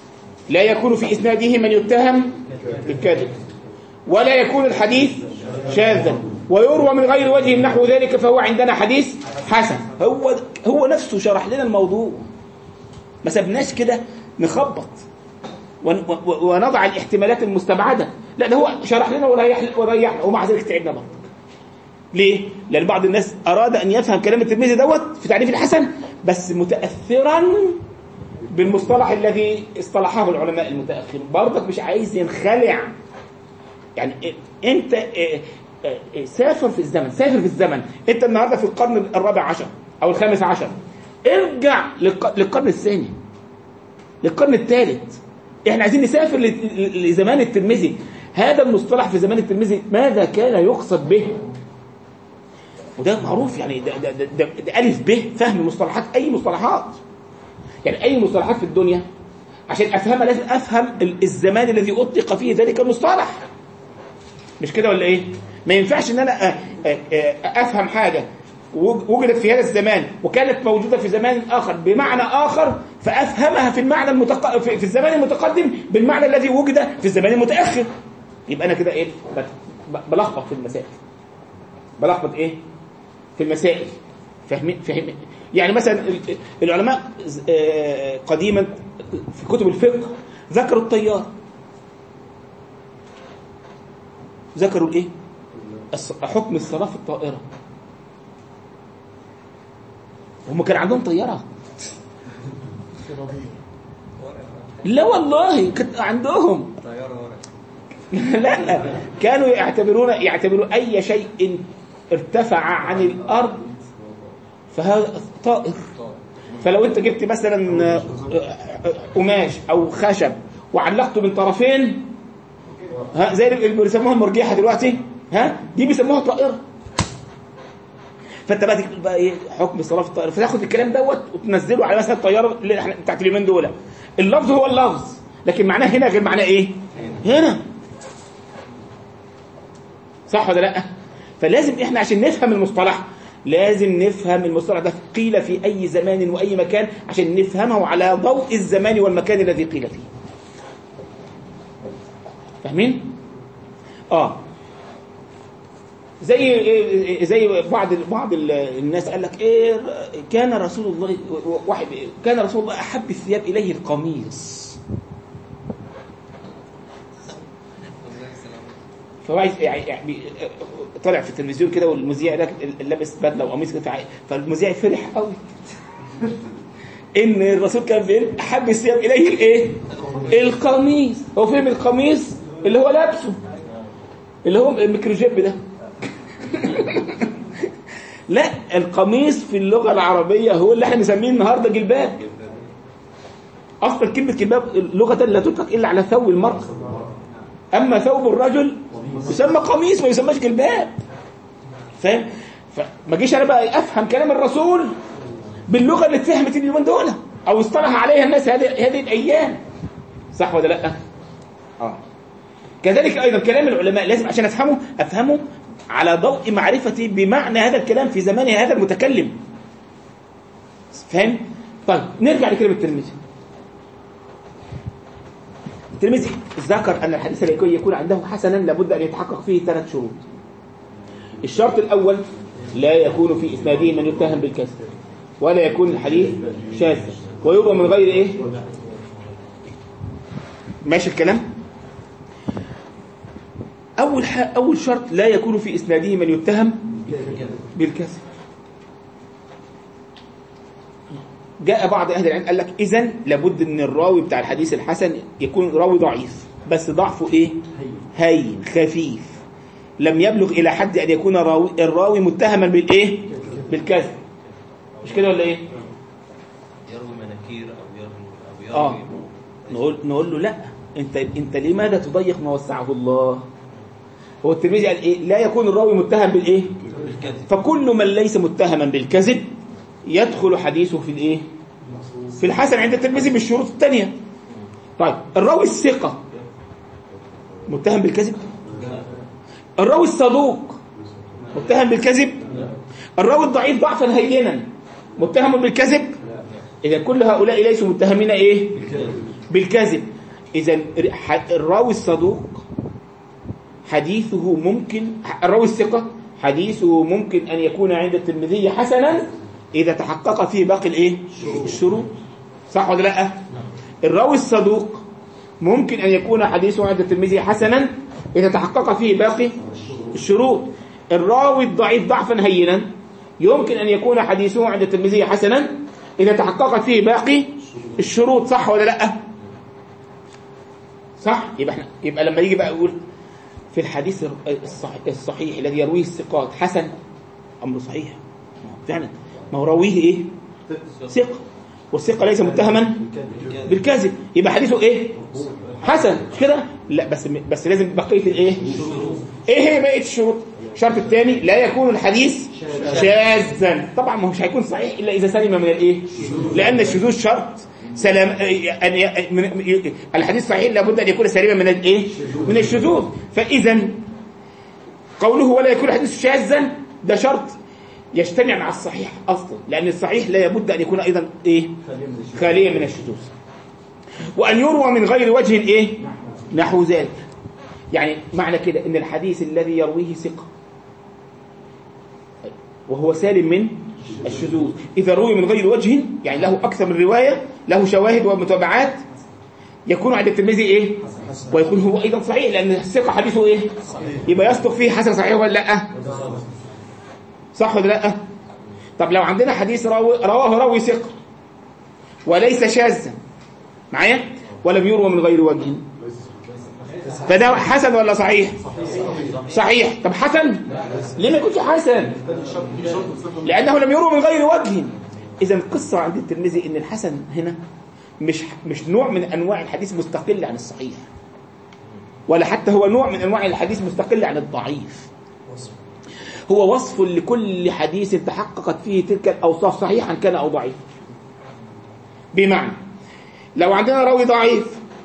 لا يكون في إسناده من يتهم بالكذب ولا يكون الحديث شاذا ويروى من غير وجه نحو ذلك فهو عندنا حديث حسن هو هو نفسه شرح لنا الموضوع ما سبناش كده نخبط ون- و- ونضع الاحتمالات المستبعدة لا ده هو شرح لنا وريح وريحنا ومع ذلك تعبنا برضه ليه؟ لأن بعض الناس أراد أن يفهم كلام الترمذي دوت في تعريف الحسن بس متأثرا بالمصطلح الذي اصطلحه العلماء المتأخرين برضك مش عايز ينخلع يعني إيه- انت إيه- إيه- سافر في الزمن سافر في الزمن انت النهارده في القرن الرابع عشر او الخامس عشر ارجع للق- للقرن الثاني للقرن الثالث احنا عايزين نسافر ل- لزمان الترمذي هذا المصطلح في زمان الترمذي ماذا كان يقصد به وده معروف يعني ده, ده, ده, ده, ده ألف ب فهم مصطلحات أي مصطلحات يعني أي مصطلحات في الدنيا عشان أفهمها لازم أفهم ال- الزمان الذي أطلق فيه ذلك المصطلح مش كده ولا إيه؟ ما ينفعش إن أنا أ- أ- أ- أفهم حاجة وج- وجدت في هذا الزمان وكانت موجودة في زمان آخر بمعنى آخر فأفهمها في المعنى المتق... في في الزمان المتقدم بالمعنى الذي وجد في الزمان المتأخر يبقى أنا كده إيه؟ بت- ب- بلخبط في المسائل بلخبط إيه؟ في المسائل فاهمين فاهمين يعني مثلا ال- العلماء آه، قديما في كتب الفقه ذكروا الطيار ذكروا الايه الص- حكم الصلاه في الطائره هم كان عندهم طياره لا والله كانت عندهم لا لا كانوا يعتبرون يعتبروا اي شيء ارتفع عن الارض فهذا طائر فلو انت جبت مثلا آه، آه، قماش او خشب وعلقته من طرفين ها زي اللي بيسموها المرجيحه دلوقتي ها دي بيسموها طائره فانت بقى تكتب بقى ايه حكم الصلاه في الطائره فتاخد الكلام دوت وتنزله على مثلا الطياره اللي احنا بتاعت اليومين دول اللفظ هو اللفظ لكن معناه هنا غير معناه ايه هنا صح ولا لا فلازم احنا عشان نفهم المصطلح لازم نفهم المصطلح ده قيل في اي زمان واي مكان عشان نفهمه على ضوء الزمان والمكان الذي قيل فيه فاهمين اه زي زي بعض بعض الناس قال لك ايه كان رسول الله واحد كان رسول الله احب الثياب اليه القميص فهو عايز يعني طالع في التلفزيون كده والمذيع ده لابس بدله وقميص كده فالمذيع فرح قوي ان الرسول كان بيقول احب الثياب اليه الايه القميص هو فهم القميص اللي هو لابسه اللي هو الميكروجيب ده لا القميص في اللغه العربيه هو اللي احنا بنسميه النهارده جلباب اصلا كلمه جلباب لغه لا تطلق الا على ثوب المراه اما ثوب الرجل يسمى قميص ما يسماش جلباب فاهم فما جيش انا بقى افهم كلام الرسول باللغه اللي اتفهمت اليومين دول او اصطلح عليها الناس هذه هذه الايام صح ولا لا اه كذلك ايضا كلام العلماء لازم عشان افهمه افهمه على ضوء معرفتي بمعنى هذا الكلام في زمان هذا المتكلم فاهم طيب نرجع لكلمه الترمذي الترمذي ذكر ان الحديث الذي يكون عنده حسنا لابد ان يتحقق فيه ثلاث شروط الشرط الاول لا يكون في اسناده من يتهم بالكذب ولا يكون الحديث شاذا ويروى من غير ايه ماشي الكلام اول ح... اول شرط لا يكون في اسناده من يتهم بالكذب جاء بعض اهل العلم قال لك اذا لابد ان الراوي بتاع الحديث الحسن يكون راوي ضعيف بس ضعفه ايه هين خفيف لم يبلغ الى حد ان يكون راوي الراوي متهما بالايه بالكذب مش كده ولا ايه يروي مناكير او يروي او اه يروي نقول نقول له لا انت انت لماذا تضيق ما وسعه الله هو الترمذي قال ايه لا يكون الراوي متهم بالايه بالكذب فكل من ليس متهما بالكذب يدخل حديثه في الايه في الحسن عند الترمذي بالشروط الثانيه طيب الراوي الثقه متهم بالكذب الراوي الصدوق متهم بالكذب الراوي الضعيف ضعفا هينا متهم بالكذب اذا كل هؤلاء ليسوا متهمين ايه بالكذب إذا الراوي الصدوق حديثه ممكن الراوي الثقة حديثه ممكن أن يكون عند الترمذي حسنا إذا تحقق فيه باقي الإيه؟ الشروط صح ولا لا؟ الراوي الصدوق ممكن أن يكون حديثه عند الترمذي حسنا إذا تحقق فيه باقي الشروط الراوي الضعيف ضعفا هينا يمكن أن يكون حديثه عند الترمذي حسنا إذا تحقق فيه باقي الشروط صح ولا لا صح يبقى احنا يبقى لما يجي بقى يقول في الحديث الصحيح, الصحيح الذي يرويه الثقات حسن أمر صحيح فعلا ما هو راويه ايه ثقة والثقة ليس متهما بالكذب يبقى حديثه ايه حسن مش كده لا بس بس لازم بقيه الايه ايه هي بقيه الشروط الشرط الثاني لا يكون الحديث شاذا طبعا ما هو مش هيكون صحيح الا اذا سلم من الايه لان الشذوذ شرط سلام ان ي- من- الحديث صحيح لابد ان يكون سليما من الايه من الشذوذ فاذا قوله ولا يكون الحديث شاذا ده شرط يجتمع مع الصحيح اصلا لان الصحيح لا يبد ان يكون ايضا ايه خاليا من الشذوذ وأن يروى من غير وجه إيه نحو ذلك يعني معنى كده إن الحديث الذي يرويه ثقة وهو سالم من الشذوذ إذا روي من غير وجه يعني له أكثر من رواية له شواهد ومتابعات يكون عند الترمذي إيه ويكون هو أيضا صحيح لأن الثقة حديثه إيه يبقى يصدق فيه حسن صحيح ولا لا صح ولا لا طب لو عندنا حديث راوي رواه راوي ثقة وليس شاذا معايا ولم يروى من غير وجه فده حسن ولا صحيح صحيح طب حسن ليه ما يكونش حسن لانه لم يروى من غير وجه اذا القصه عند الترمذي ان الحسن هنا مش مش نوع من انواع الحديث مستقل عن الصحيح ولا حتى هو نوع من انواع الحديث مستقل عن الضعيف هو وصف لكل حديث تحققت فيه تلك الاوصاف صحيحا كان او ضعيف بمعنى لو عندنا راوي ضعيف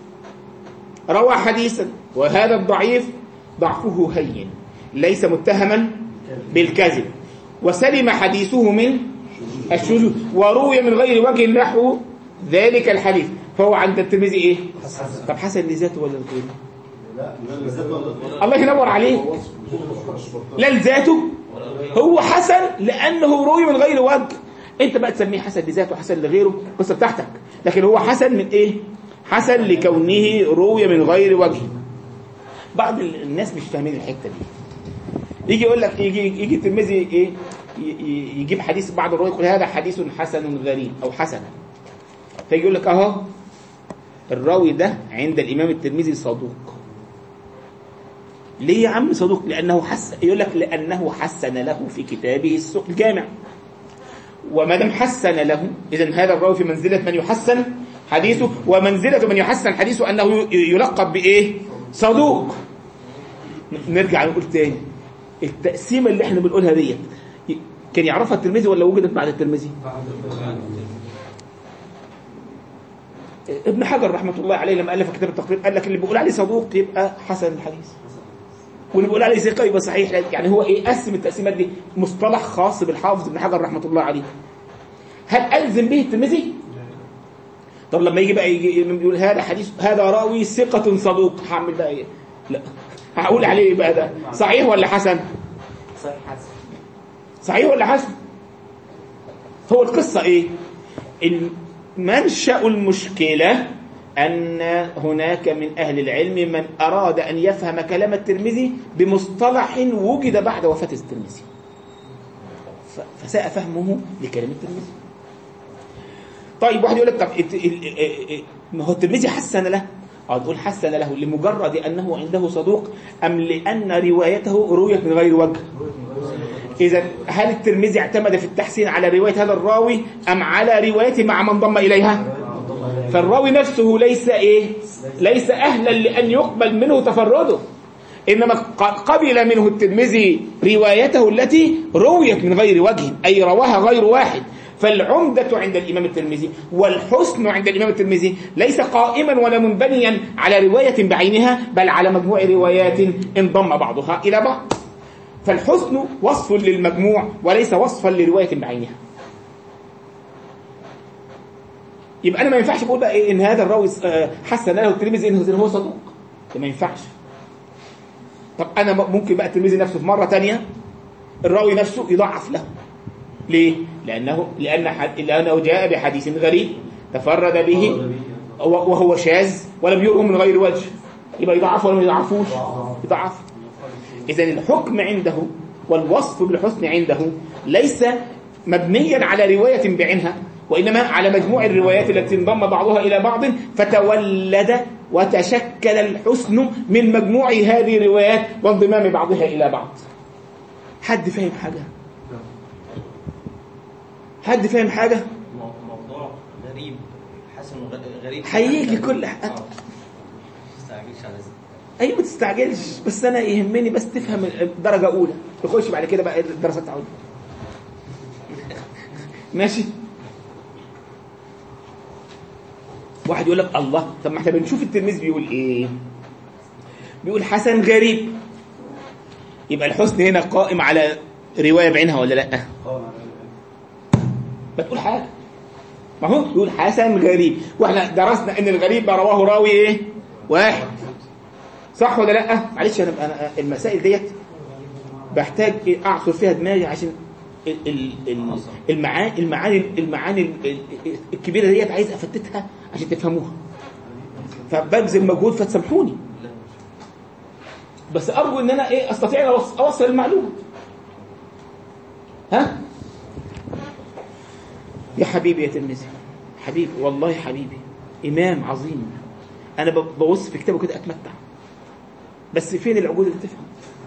روى حديثا وهذا الضعيف ضعفه هين ليس متهما بالكذب وسلم حديثه من الشذوذ وروي من غير وجه نحو ذلك الحديث فهو عند الترمذي ايه طب حسن لذاته ولا لغيره الله ينور عليه لا لذاته هو حسن لانه روي من غير وجه انت بقى تسميه حسن لذاته حسن لغيره القصه بتاعتك لكن هو حسن من ايه حسن لكونه روي من غير وجه بعض الناس مش فاهمين الحته دي يجي يقول لك يجي يجي الترمذي ايه ي- ي- يجيب حديث بعض الروايه يقول هذا حديث حسن غريب او حسن فيجي يقول لك اهو الراوي ده عند الامام الترمذي صدوق ليه يا عم صدوق لانه حسن يقول لك لانه حسن له في كتابه السوق الجامع وما دام حسن له اذا هذا الراوي في منزله من يحسن حديثه ومنزله من يحسن حديثه انه ي- يلقب بايه صدوق نرجع نقول تاني التقسيمه اللي احنا بنقولها ديت ي- كان يعرفها الترمذي ولا وجدت بعد الترمذي ابن حجر رحمه الله عليه لما الف كتاب التقريب قال لك اللي بيقول عليه صدوق يبقى حسن الحديث واللي بيقول عليه ثقه يبقى صحيح يعني هو ايه قسم التقسيمات دي مصطلح خاص بالحافظ ابن حجر رحمه الله عليه هل الزم به الترمذي طب لما يجي بقى يجي يقول هذا حديث هذا راوي ثقه صدوق هعمل بقى ايه لا هقول عليه ايه بقى ده صحيح ولا حسن صحيح حسن صحيح ولا حسن هو القصة ايه ال- منشأ المشكلة أن هناك من أهل العلم من أراد أن يفهم كلام الترمذي بمصطلح وجد بعد وفاة الترمذي ف- فساء فهمه لكلام الترمذي طيب واحد يقول لك طب الت- ال- ال- ال- ما هو الترمذي حسن له اه تقول حسن له لمجرد أنه عنده صدوق أم لأن روايته رويت من غير وجه إذا هل الترمذي اعتمد في التحسين على رواية هذا الراوي أم على روايته مع من ضم إليها فالراوي نفسه ليس إيه ليس أهلا لأن يقبل منه تفرده إنما ق- قبل منه الترمذي روايته التي رويت من غير وجه أي رواها غير واحد فالعمدة عند الإمام الترمذي والحسن عند الإمام الترمذي ليس قائما ولا منبنيا على رواية بعينها بل على مجموع روايات انضم بعضها إلى بعض فالحسن وصف للمجموع وليس وصفا لرواية بعينها يبقى انا ما ينفعش اقول بقى ايه ان هذا الراوي آه، حسن له التلميذ ان هو صدوق ده ما ينفعش طب انا م- ممكن بقى التلميذ نفسه في مره تانية الراوي نفسه يضعف له ليه لانه لان ح- لانه جاء بحديث غريب تفرد به وهو شاذ ولم يروا من غير وجه يبقى يضعف ولا ما يضعفوش يضعف اذا الحكم عنده والوصف بالحسن عنده ليس مبنيا على روايه بعينها وانما على مجموع الروايات التي انضم بعضها الى بعض فتولد وتشكل الحسن من مجموع هذه الروايات وانضمام بعضها الى بعض حد فاهم حاجه حد فاهم حاجه مو- موضوع غريب حسن وغ- غريب هيجي كل آه. ح- ما تستعجلش على ذلك ايوه ما تستعجلش بس انا يهمني بس تفهم الدرجه اولى تخش بعد كده بقى الدراسات تعود ماشي واحد يقول لك الله طب ما احنا بنشوف التلميذ بيقول ايه بيقول حسن غريب يبقى الحسن هنا قائم على روايه بعينها ولا لا ما تقول حاجه ما هو بيقول حسن غريب واحنا درسنا ان الغريب ما رواه راوي ايه واحد صح ولا لا معلش انا انا المسائل ديت بحتاج إيه اعصر فيها دماغي عشان ال- ال- ال- المعاني المعاني المعاني ال- ال- الكبيره ديت عايز افتتها عشان تفهموها فببذل مجهود فتسامحوني بس ارجو ان انا ايه استطيع أن أوص- اوصل المعلومه ها يا حبيبي يا تلميذي حبيبي والله حبيبي امام عظيم انا ب- ببص في كتابه كده اتمتع بس فين العقول اللي تفهم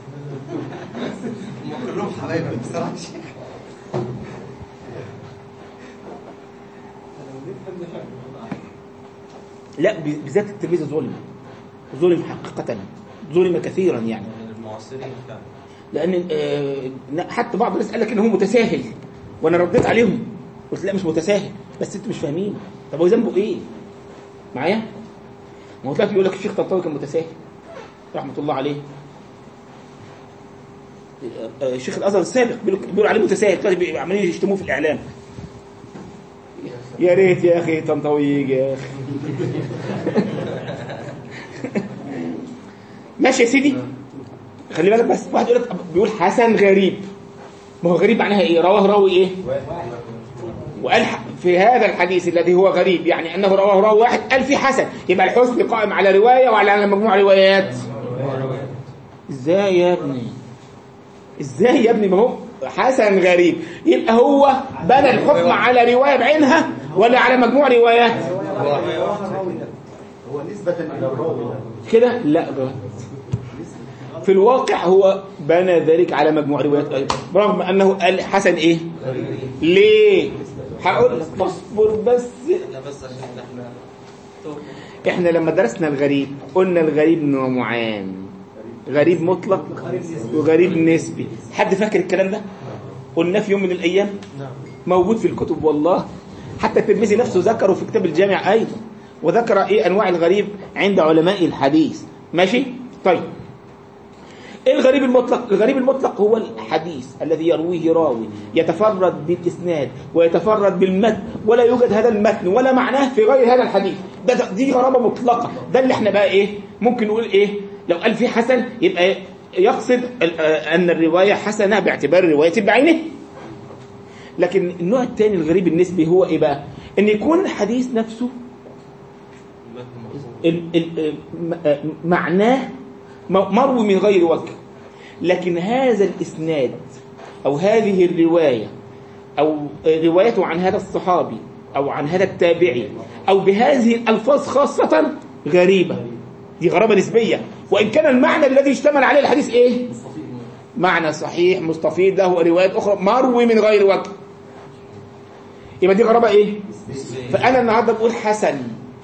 هم كلهم حبايبك بصراحه لا ب- بالذات التلميذ ظلم ظلم حقيقة ظلم كثيرا يعني من المعاصرين فعلا لان آه، حتى بعض الناس قال لك ان هو متساهل وانا رديت عليهم قلت لا مش متساهل بس انتوا مش فاهمين طب هو ذنبه ايه معايا ما هو دلوقتي يقول لك الشيخ طنطاوي كان متساهل رحمه الله عليه آه، آه، شيخ الازهر السابق بيقولوا بيقولوا عليه متساهل دلوقتي بي- عمالين يشتموه في الاعلام يا ريت يا اخي طنطاوي يجي يا اخي ماشي يا سيدي خلي بالك بس واحد يقول لك بيقول حسن غريب ما هو غريب معناها ايه رواه راوي ايه وقال ح- في هذا الحديث الذي هو غريب يعني انه رواه راوي واحد قال في حسن يبقى الحسن قائم على روايه وعلى على مجموع روايات ازاي يا ابني ازاي يا ابني ما هو حسن غريب يبقى هو بنى الحكم على روايه بعينها ولا على مجموع روايات هو نسبة إلى الراوي ده. كده لا بقى. في الواقع هو بنى ذلك على مجموع روايات أيضا برغم أنه قال حسن إيه ليه هقول لك اصبر بس لا بس عشان احنا احنا لما درسنا الغريب قلنا الغريب نوعان غريب مطلق وغريب نسبي حد فاكر الكلام ده قلنا في يوم من الايام موجود في الكتب والله حتى الترمذي نفسه ذكره في كتاب الجامع ايضا وذكر ايه انواع الغريب عند علماء الحديث ماشي طيب ايه الغريب المطلق الغريب المطلق هو الحديث الذي يرويه راوي يتفرد بالاسناد ويتفرد بالمتن ولا يوجد هذا المتن ولا معناه في غير هذا الحديث ده ده- دي غرابه مطلقه ده اللي احنا بقى ايه ممكن نقول ايه لو قال في حسن يبقى يقصد ال- آه، ان الروايه حسنه باعتبار الروايه بعينه لكن النوع الثاني الغريب النسبي هو ايه بقى ان يكون الحديث نفسه ال- ال- م- آه، معناه م- مروي من غير وجه لكن هذا الإسناد أو هذه الرواية أو روايته عن هذا الصحابي أو عن هذا التابعي أو بهذه الألفاظ خاصة غريبة دي غرابة نسبية وإن كان المعنى الذي اشتمل عليه الحديث إيه؟ معنى صحيح مستفيد له روايات أخرى مروي من غير وجه يبقى دي غرابة إيه؟ فأنا النهاردة بقول حسن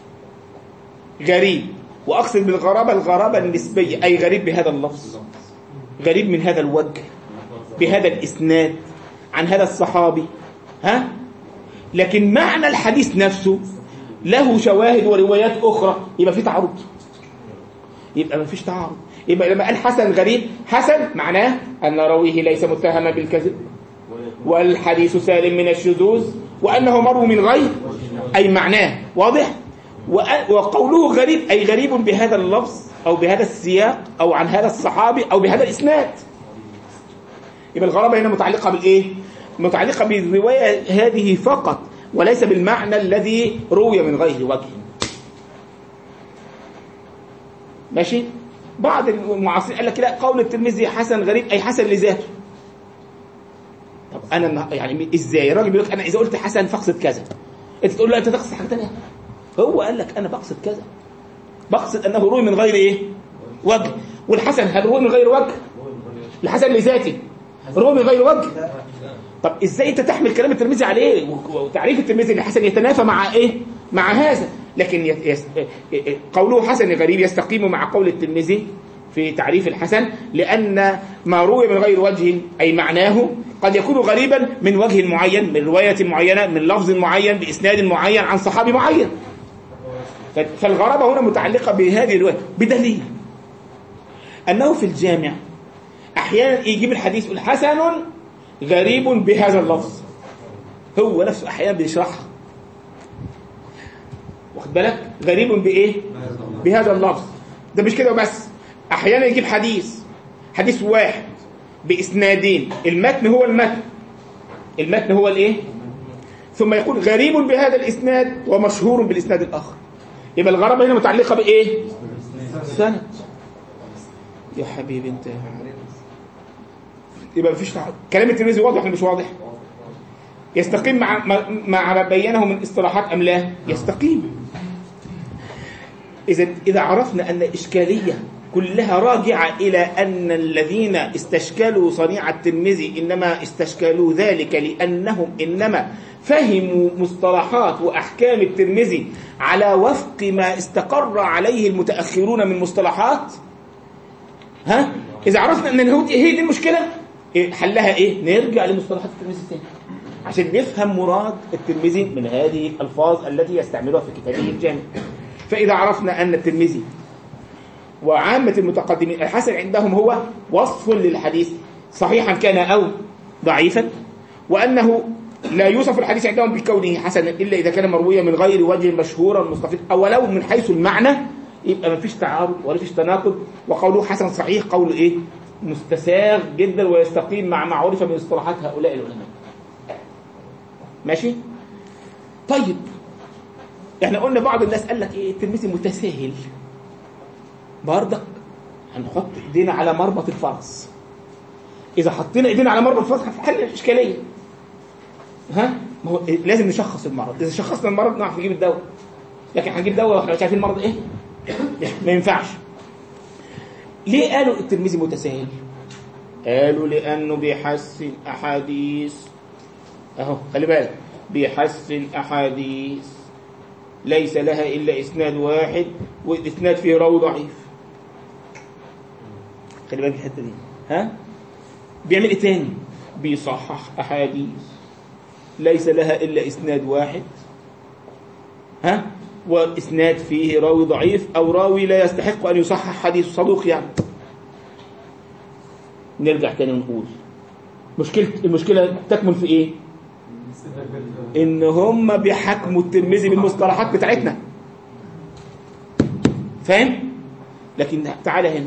غريب وأقصد بالغرابة الغرابة النسبية أي غريب بهذا اللفظ غريب من هذا الوجه بهذا الإسناد عن هذا الصحابي ها لكن معنى الحديث نفسه له شواهد وروايات أخرى يبقى في تعارض يبقى ما فيش تعارض يبقى لما قال حسن غريب حسن معناه أن راويه ليس متهما بالكذب والحديث سالم من الشذوذ وأنه مروي من غير أي معناه واضح وأ- وقوله غريب أي غريب بهذا اللفظ أو بهذا السياق أو عن هذا الصحابي أو بهذا الإسناد يبقى الغرابة هنا متعلقة بالإيه؟ متعلقة بالرواية هذه فقط وليس بالمعنى الذي روي من غير وجه ماشي بعض المعاصرين قال لك لا قول الترمذي حسن غريب أي حسن لذاته طب أنا النه- يعني إزاي الراجل بيقول لك أنا إذا قلت حسن فاقصد كذا أنت تقول له أنت تقصد حاجة تانية هو قال لك أنا بقصد كذا بقصد أنه روي من غير إيه وجه والحسن هل روي من غير وجه الحسن لذاته روي من غير وجه طب ازاي انت تحمل كلام الترمذي عليه و- وتعريف الترمذي لحسن يتنافى مع ايه مع هذا لكن يت- يس... قوله حسن غريب يستقيم مع قول الترمذي في تعريف الحسن لأن ما روي من غير وجه أي معناه قد يكون غريبا من وجه معين من رواية معينة من لفظ معين بإسناد معين عن صحابي معين ف- فالغرابة هنا متعلقة بهذه الرواية بدليل أنه في الجامع أحيانا يجيب الحديث يقول حسن غريب بهذا اللفظ هو نفسه أحيانا بيشرحها واخد بالك غريب بإيه بهذا اللفظ ده مش كده وبس أحيانا يجيب حديث حديث واحد بإسنادين المتن هو المتن المتن هو الإيه ثم يقول غريب بهذا الإسناد ومشهور بالإسناد الآخر يبقى الغرابة هنا متعلقة بإيه سند يا حبيبي انت يبقى مفيش تعارض كلام الترمذي واضح ولا مش واضح يستقيم مع مع- مع ما بينه من اصطلاحات ام لا يستقيم اذا اذا عرفنا ان الاشكاليه كلها راجعه الى ان الذين استشكلوا صنيع الترمذي انما استشكلوا ذلك لانهم انما فهموا مصطلحات واحكام الترمذي على وفق ما استقر عليه المتاخرون من مصطلحات ها اذا عرفنا ان الهود هي دي المشكله إيه حلها ايه نرجع لمصطلحات الترمذي تاني عشان نفهم مراد الترمذي من هذه الالفاظ التي يستعملها في كتابه الجامع فاذا عرفنا ان الترمذي وعامه المتقدمين الحسن عندهم هو وصف للحديث صحيحا كان او ضعيفا وانه لا يوصف الحديث عندهم بكونه حسنا الا اذا كان مرويا من غير وجه مشهورا مستفيد او ولو من حيث المعنى يبقى ما فيش تعارض ولا فيش تناقض وقوله حسن صحيح قول ايه مستساغ جدا ويستقيم مع ما عرف من اصطلاحات هؤلاء العلماء ماشي طيب احنا قلنا بعض الناس قال لك ايه الترمذي متساهل برضك هنحط ايدينا على مربط الفرس اذا حطينا ايدينا على مربط الفرس هنحل الاشكاليه ها ما هو إيه؟ لازم نشخص المرض اذا شخصنا المرض نعرف نجيب الدواء لكن هنجيب دواء واحنا مش عارفين المرض ايه ما ينفعش ليه قالوا الترمذي متساهل قالوا لانه بيحسن احاديث اهو خلي بالك بيحسن احاديث ليس لها الا اسناد واحد والاسناد فيه راوي ضعيف خلي بالك الحته دي ها بيعمل ايه تاني بيصحح احاديث ليس لها الا اسناد واحد ها والاسناد فيه راوي ضعيف او راوي لا يستحق ان يصحح حديث صدوق يعني نرجع تاني ونقول مشكلة المشكلة تكمن في ايه ان هم بيحكموا الترمذي بالمصطلحات بتاعتنا فاهم لكن تعالى هنا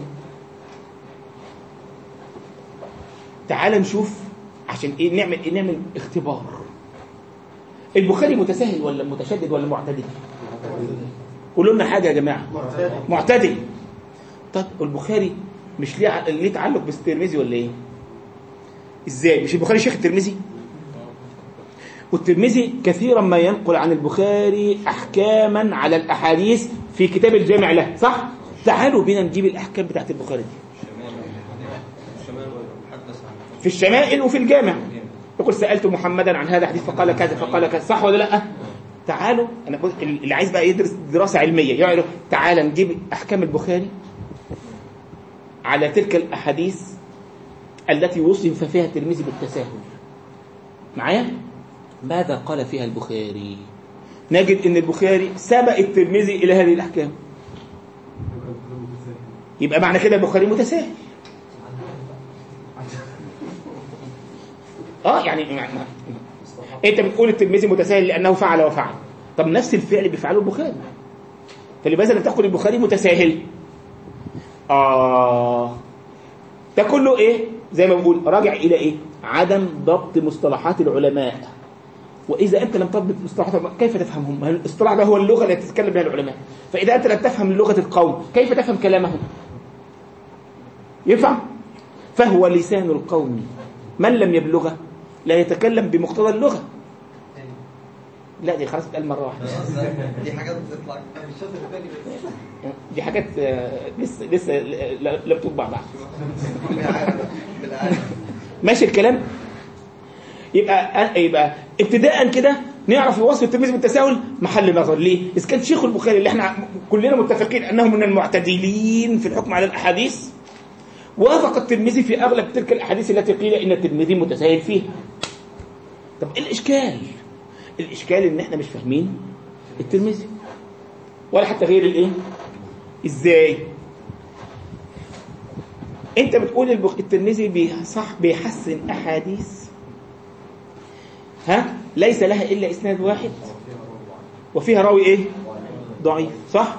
تعال نشوف عشان ايه نعمل ايه نعمل اختبار البخاري متساهل ولا متشدد ولا معتدل قولوا لنا حاجه يا جماعه معتدل طب البخاري مش ليه ع- ليه تعلق بالترمذي ولا ايه ازاي مش البخاري شيخ الترمذي والترمذي كثيرا ما ينقل عن البخاري احكاما على الاحاديث في كتاب الجامع له صح تعالوا بينا نجيب الاحكام بتاعت البخاري دي الشمال حدث عن في الشمائل وفي الجامع يقول سألت محمدا عن هذا الحديث فقال كذا فقال كذا صح ولا لا تعالوا انا بقول اللي عايز بقى يدرس دراسة علمية يعرف تعالى نجيب احكام البخاري على تلك الاحاديث التي وصف فيها الترمذي بالتساهل معايا ماذا قال فيها البخاري نجد ان البخاري سبق الترمذي الى هذه الاحكام يبقى معنى كده البخاري متساهل اه يعني ما- ما- انت بتقول الترمذي متساهل لانه فعل وفعل طب نفس الفعل بيفعله البخاري فلماذا لم تقل البخاري متساهل اه ده كله ايه زي ما بقول راجع الى ايه عدم ضبط مصطلحات العلماء واذا انت لم تضبط مصطلحات العلماء كيف تفهمهم ما الاصطلاح ده هو اللغه التي تتكلم بها العلماء فاذا انت لم تفهم لغه القوم كيف تفهم كلامهم ينفع فهو لسان القوم من لم يبلغه لا يتكلم بمقتضى اللغه لا دي خلاص اتقال مره واحده دي حاجات بتطلع مش شاطر تاني دي حاجات آه، لسه لسه لا- لم تطبع بعد بالعالم ماشي الكلام يبقى يبقى ابتداء كده نعرف وصف الترمذي بالتساهل محل نظر ليه؟ اذا كان شيخ البخاري اللي احنا كلنا متفقين انه من المعتدلين في الحكم على الاحاديث وافق الترمذي في اغلب تلك الاحاديث التي قيل ان الترمذي متساهل فيها. طب ايه الاشكال؟ الاشكال ان احنا مش فاهمين الترمذي ولا حتى غير الايه؟ ازاي؟ انت بتقول البخ... الترمذي بيصح بيحسن احاديث ها ليس لها الا اسناد واحد وفيها راوي ايه ضعيف صح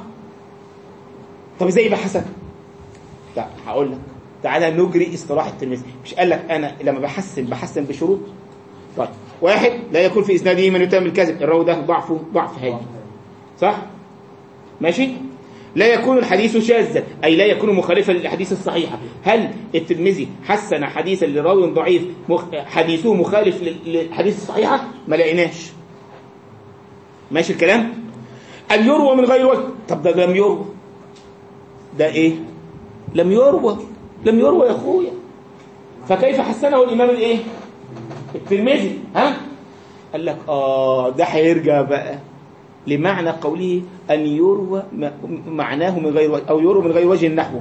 طب ازاي يبقى حسن لا هقول لك تعالى نجري اصطلاح الترمذي مش قال لك انا لما بحسن بحسن بشروط طيب واحد لا يكون في اسناده من يتهم الكذب الراوي ده ضعفه ضعف هادي صح ماشي لا يكون الحديث شاذا أي لا يكون مخالفا للأحاديث الصحيحة هل الترمذي حسن حديثا لراوي ضعيف مخ... حديثه مخالف لل- للحديث الصحيحة ما لقيناش ماشي الكلام أن يروى من غير وجه طب ده لم يروى ده إيه لم يروى لم يروى يا أخويا فكيف حسنه الإمام الإيه الترمذي ها قال لك آه ده هيرجع بقى لمعنى قوله أن يروى م- معناه من غير وجه أو يروى من غير وجه نحوه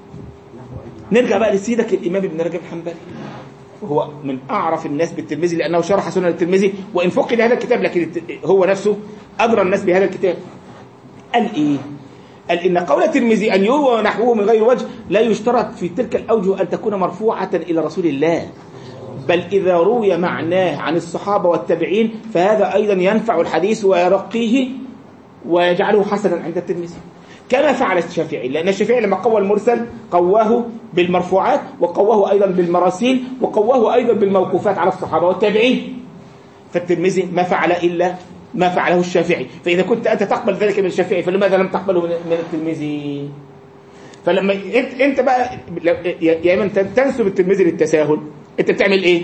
نرجع بقى لسيدك الإمام ابن رجب الحنبلي وهو من أعرف الناس بالترمذي لأنه شرح سنن الترمذي وإن فقد هذا الكتاب لكن الت- هو نفسه أدرى الناس بهذا الكتاب قال إيه؟ قال إن قول الترمذي أن يروى نحوه من غير وجه لا يشترط في تلك الأوجه أن تكون مرفوعة إلى رسول الله بل إذا روي معناه عن الصحابة والتابعين فهذا أيضا ينفع الحديث ويرقيه ويجعله حسنا عند الترمذي كما فعل الشافعي لأن الشافعي لما قوى المرسل قواه بالمرفوعات وقواه أيضا بالمراسيل وقواه أيضا بالموقوفات على الصحابة والتابعين فالترمذي ما فعل إلا ما فعله الشافعي فإذا كنت أنت تقبل ذلك من الشافعي فلماذا لم تقبله من من الترمذي فلما انت انت بقى يا يا اما تن- تنسب الترمذي للتساهل انت بتعمل ايه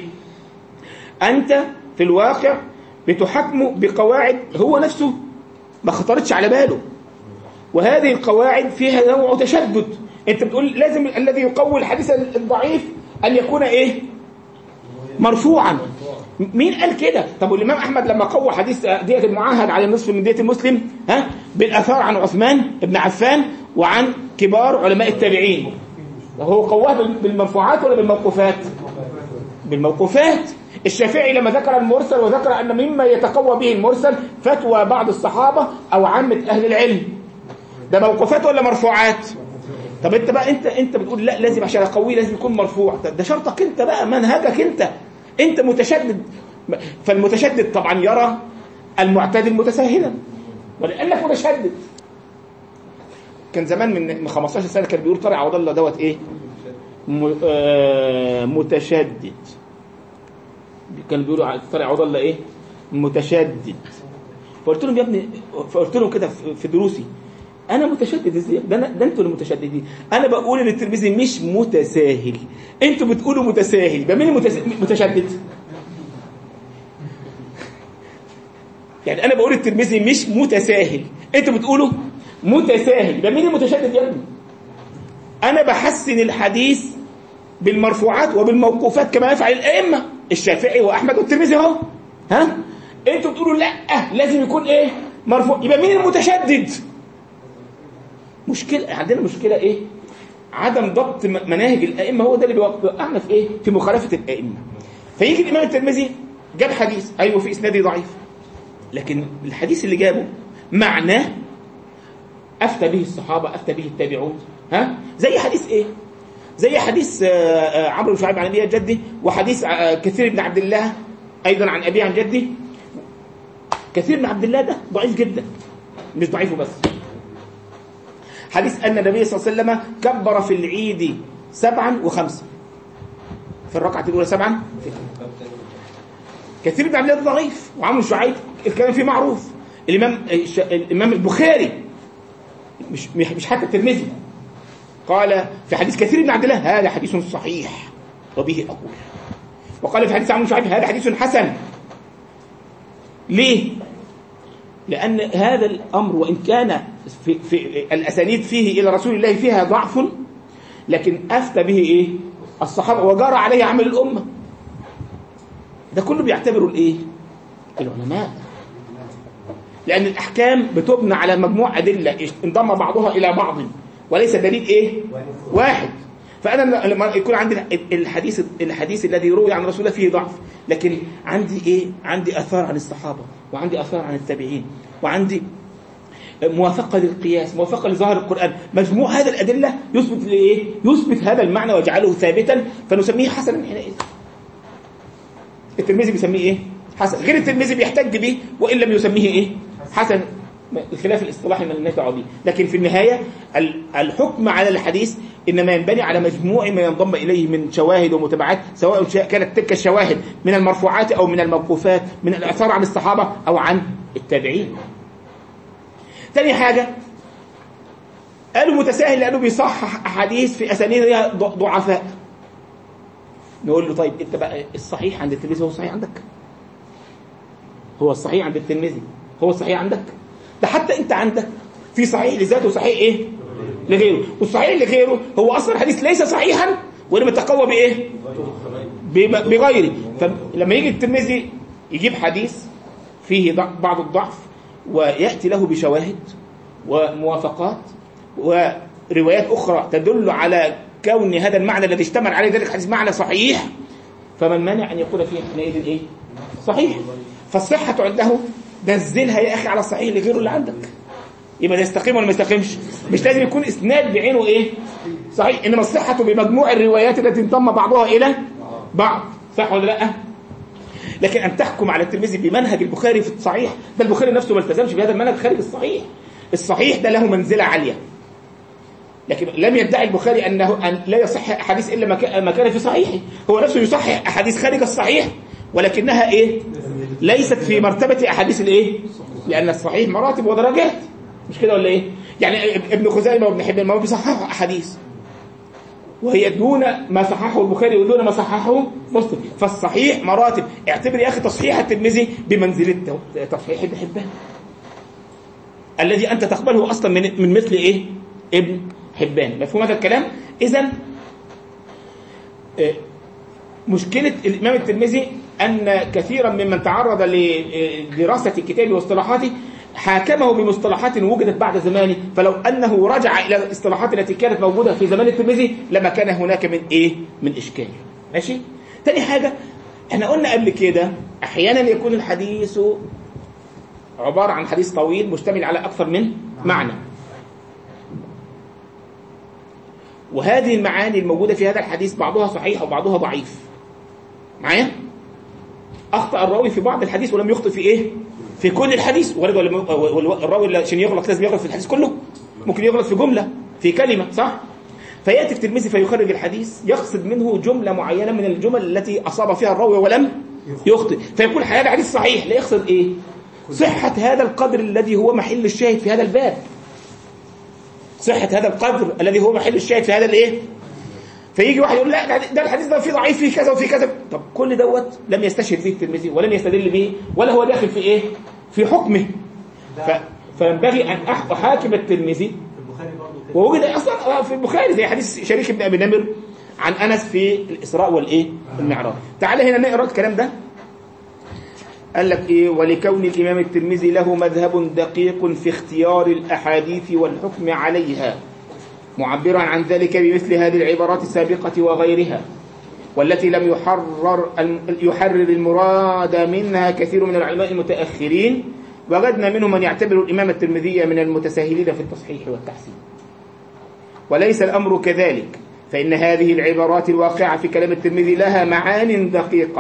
انت في الواقع بتحكمه بقواعد هو نفسه ما خطرتش على باله وهذه القواعد فيها نوع تشدد انت بتقول لازم الذي يقوي الحديث الضعيف ان يكون ايه مرفوعا مين قال كده طب والامام احمد لما قوى حديث دية المعاهد على النصف من دية المسلم ها بالاثار عن عثمان بن عفان وعن كبار علماء التابعين هو قواه بال- بالمرفوعات ولا بالموقوفات بالموقوفات الشافعي لما ذكر المرسل وذكر ان مما يتقوى به المرسل فتوى بعض الصحابه او عامه اهل العلم ده موقوفات ولا مرفوعات طب انت بقى انت انت بتقول لا لازم عشان اقويه لازم يكون مرفوع طب ده شرطك انت بقى منهجك انت انت متشدد فالمتشدد طبعا يرى المعتدل متساهلا ولانك متشدد كان زمان من من 15 سنه كان بيقول طارق عوض الله دوت ايه م- آه، متشدد كانوا بيقولوا على طارق عوض الله ايه متشدد فقلت لهم يا ابني فقلت لهم كده في- في دروسي انا متشدد ازاي ده أنا ده انتوا اللي متشددين انا بقول ان الترمذي مش متساهل انتوا بتقولوا متساهل يبقى مين المتس- متشدد يعني انا بقول الترمذي مش متساهل انتوا بتقولوا متساهل يبقى مين المتشدد يا ابني انا بحسن الحديث بالمرفوعات وبالموقوفات كما يفعل الائمه الشافعي واحمد والترمذي اهو ها انتوا بتقولوا لا لازم يكون ايه مرفوع يبقى مين المتشدد مشكله عندنا مشكله ايه عدم ضبط م- مناهج الائمه هو ده اللي بيوقعنا في ايه في مخالفه الائمه فيجي الامام الترمذي جاب حديث ايوه في اسناده ضعيف لكن الحديث اللي جابه معناه افتى به الصحابه افتى به التابعون ها زي حديث ايه زي حديث آه، آه، عمرو بن شعيب عن ابي جدي وحديث آه، كثير بن عبد الله ايضا عن ابي عن جدي كثير بن عبد الله ده ضعيف جدا مش ضعيف بس حديث أن النبي صلى الله عليه وسلم كبر في العيد سبعا وخمسا في الركعة الأولى سبعا كثير بن عبد الله ده ضعيف وعمرو شعيب الكلام فيه معروف الإمام الش- الإمام البخاري مش مش حتى الترمذي قال في حديث كثير بن عبد الله هذا حديث صحيح وبه أقول وقال في حديث عمرو شعيب هذا حديث حسن ليه؟ لأن هذا الأمر وإن كان في, في الأسانيد فيه إلى رسول الله فيها ضعف لكن أفتى به إيه؟ الصحابة وجرى عليه عمل الأمة ده كله بيعتبره الإيه؟ العلماء لأن الأحكام بتبنى على مجموع أدلة انضم بعضها إلى بعض وليس دليل إيه؟ واحد فأنا لما يكون عندي الحديث الحديث الذي روي عن رسول الله فيه ضعف لكن عندي إيه؟ عندي آثار عن الصحابة وعندي آثار عن التابعين وعندي موافقة للقياس موافقة لظاهر القرآن مجموع هذه الأدلة يثبت لإيه؟ يثبت هذا المعنى ويجعله ثابتا فنسميه حسنا حينئذ الترمذي بيسميه ايه حسن غير الترمذي بيحتج به وان لم يسميه ايه حسن الخلاف الاصطلاحي من الناس به لكن في النهايه ال- الحكم على الحديث انما ينبني على مجموع ما ينضم اليه من شواهد ومتابعات سواء شا- كانت تلك الشواهد من المرفوعات او من الموقوفات من الاثار عن الصحابه او عن التابعين تاني حاجه قالوا متساهل لانه بيصحح احاديث في اسانيدها ض- ضعفاء نقول له طيب انت بقى الصحيح عند الترمذي هو الصحيح عندك هو الصحيح عند الترمذي هو الصحيح عندك ده حتى انت عندك في صحيح لذاته وصحيح ايه لغيره والصحيح لغيره هو اصلا الحديث ليس صحيحا وانما تقوى بايه بم- بغيره فلما يجي الترمذي يجيب حديث فيه ضع- بعض الضعف وياتي له بشواهد وموافقات وروايات اخرى تدل على كون هذا المعنى الذي اشتمل عليه ذلك الحديث معنى صحيح فمن مانع ان يقول فيه حينئذ ايه صحيح فالصحه عنده نزلها يا اخي على الصحيح لغيره اللي عندك يبقى ده يستقيم ولا ما يستقيمش مش لازم يكون اسناد بعينه ايه صحيح انما الصحه بمجموع الروايات التي انضم بعضها الى بعض صح ولا لا لكن ان تحكم على الترمذي بمنهج البخاري في الصحيح ده البخاري نفسه ما التزمش بهذا المنهج خارج الصحيح الصحيح ده له منزله عاليه لكن لم يدعي البخاري انه ان لا يصح احاديث الا ما كان- ما كان في صحيحه هو نفسه يصحح احاديث خارج الصحيح ولكنها ايه ليست في مرتبه احاديث الايه لان الصحيح مراتب ودرجات مش كده ولا ايه يعني ابن خزيمه وابن حبان ما هو بيصححوا احاديث وهي دون ما صححه البخاري ودون ما صححه مسلم فالصحيح مراتب اعتبر يا اخي تصحيح الترمذي بمنزله تصحيح ابن حبان الذي انت تقبله اصلا من من مثل ايه ابن حبان مفهوم هذا الكلام اذا آه، مشكله الامام الترمذي ان كثيرا ممن تعرض لدراسه كتابه واصطلاحاته حاكمه بمصطلحات وجدت بعد زمانه فلو انه رجع الى الاصطلاحات التي كانت موجوده في زمان الترمذي لما كان هناك من ايه من اشكال ماشي تاني حاجه احنا قلنا قبل كده احيانا يكون الحديث عباره عن حديث طويل مشتمل على اكثر من معنى وهذه المعاني الموجودة في هذا الحديث بعضها صحيح وبعضها ضعيف معايا أخطأ الراوي في بعض الحديث ولم يخطئ في إيه في كل الحديث ولا- ولا- ولا- الراوي اللي عشان يغلط لازم يغلط في الحديث كله ممكن يغلط في جملة في كلمة صح فيأتي الترمذي فيخرج الحديث يقصد منه جملة معينة من الجمل التي أصاب فيها الراوي ولم يخطئ فيقول هذا حديث صحيح لا يقصد إيه صحة هذا القدر الذي هو محل الشاهد في هذا الباب صحة هذا القدر الذي هو محل الشاهد في هذا الايه فيجي واحد يقول لا ده- ده الحديث ده فيه ضعيف فيه كذا وفيه كذا طب كل دوت لم يستشهد به الترمذي ولم يستدل به ولا هو داخل في ايه في حكمه ف... فينبغي ان أح- احاكم الترمذي في البخاري برضه كده ووجد اصلا آه في البخاري زي حديث شريك بن ابي نمر عن انس في الاسراء والايه المعراج تعال هنا نقرا الكلام ده قال لك ايه ولكون الامام الترمذي له مذهب دقيق في اختيار الاحاديث والحكم عليها معبرا عن ذلك بمثل هذه العبارات السابقه وغيرها والتي لم يحرر يحرر المراد منها كثير من العلماء المتاخرين وجدنا منهم من يعتبر الامام الترمذي من المتساهلين في التصحيح والتحسين وليس الأمر كذلك فإن هذه العبارات الواقعة في كلام الترمذي لها معان دقيقة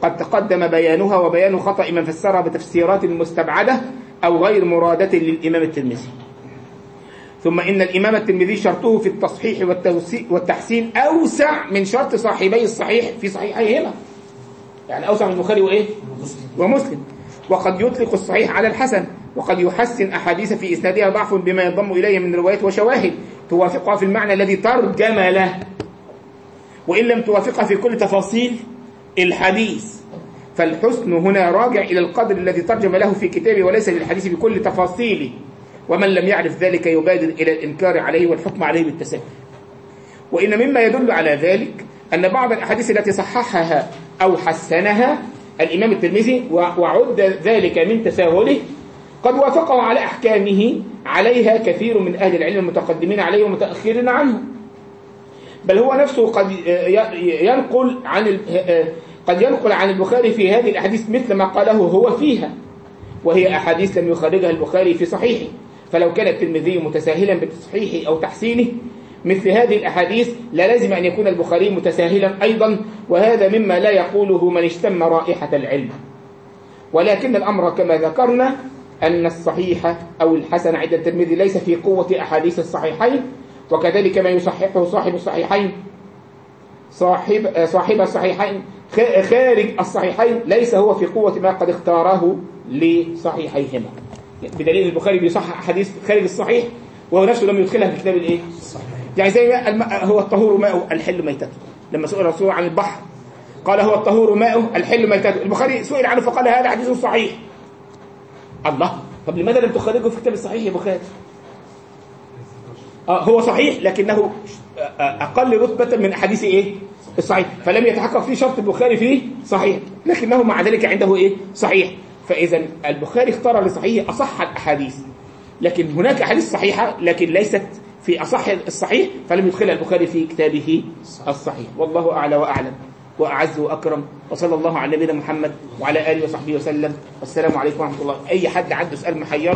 قد تقدم بيانها وبيان خطأ من فسرها بتفسيرات مستبعدة أو غير مرادة للإمام الترمذي ثم إن الإمام الترمذي شرطه في التصحيح والتوسي- والتحسين أوسع من شرط صاحبي الصحيح في صحيحيهما يعني أوسع من البخاري وإيه؟ ومسلم وقد يطلق الصحيح على الحسن وقد يحسن أحاديث في إسنادها ضعف بما ينضم إليه من روايات وشواهد توافقها في المعنى الذي ترجم له وإن لم توافقها في كل تفاصيل الحديث فالحسن هنا راجع إلى القدر الذي ترجم له في كتابه وليس للحديث بكل تفاصيله ومن لم يعرف ذلك يبادر إلى الإنكار عليه والحكم عليه بالتساهل وإن مما يدل على ذلك أن بعض الأحاديث التي صححها أو حسنها الإمام الترمذي و- وعد ذلك من تساهله قد وافقه على أحكامه عليها كثير من أهل العلم المتقدمين عليه ومتأخرين عنه بل هو نفسه قد ي- ينقل عن ال- قد ينقل عن البخاري في هذه الأحاديث مثل ما قاله هو فيها وهي أحاديث لم يخرجها البخاري في صحيحه فلو كان الترمذي متساهلا بتصحيحه أو تحسينه مثل هذه الأحاديث لا لازم أن يكون البخاري متساهلا أيضا وهذا مما لا يقوله من اشتم رائحة العلم ولكن الأمر كما ذكرنا أن الصحيح أو الحسن عند الترمذي ليس في قوة أحاديث الصحيحين وكذلك ما يصححه صاحب الصحيحين صاحب صاحب الصحيحين خ- خارج الصحيحين ليس هو في قوة ما قد اختاره لصحيحيهما بدليل البخاري بيصحح أحاديث خارج الصحيح وهو نفسه لم يدخلها في كتاب الايه يعني زي ما الم... هو الطهور ماءه الحل ميتته لما سئل الرسول عن البحر قال هو الطهور ماءه الحل ميتته البخاري سئل عنه فقال هذا حديث صحيح الله طب لماذا لم تخرجه في كتاب الصحيح يا بخاري آه هو صحيح لكنه أقل رتبة من أحاديث إيه؟ الصحيح فلم يتحقق فيه شرط البخاري فيه صحيح لكنه مع ذلك عنده إيه؟ صحيح فإذا البخاري اختار لصحيح أصح الأحاديث لكن هناك أحاديث صحيحة لكن ليست في أصح الصحيح فلم يدخلها البخاري في كتابه الصحيح والله أعلى وأعلم وأعز وأكرم وصلى الله على نبينا محمد وعلى آله وصحبه وسلم والسلام عليكم ورحمة الله أي حد عنده سؤال محيره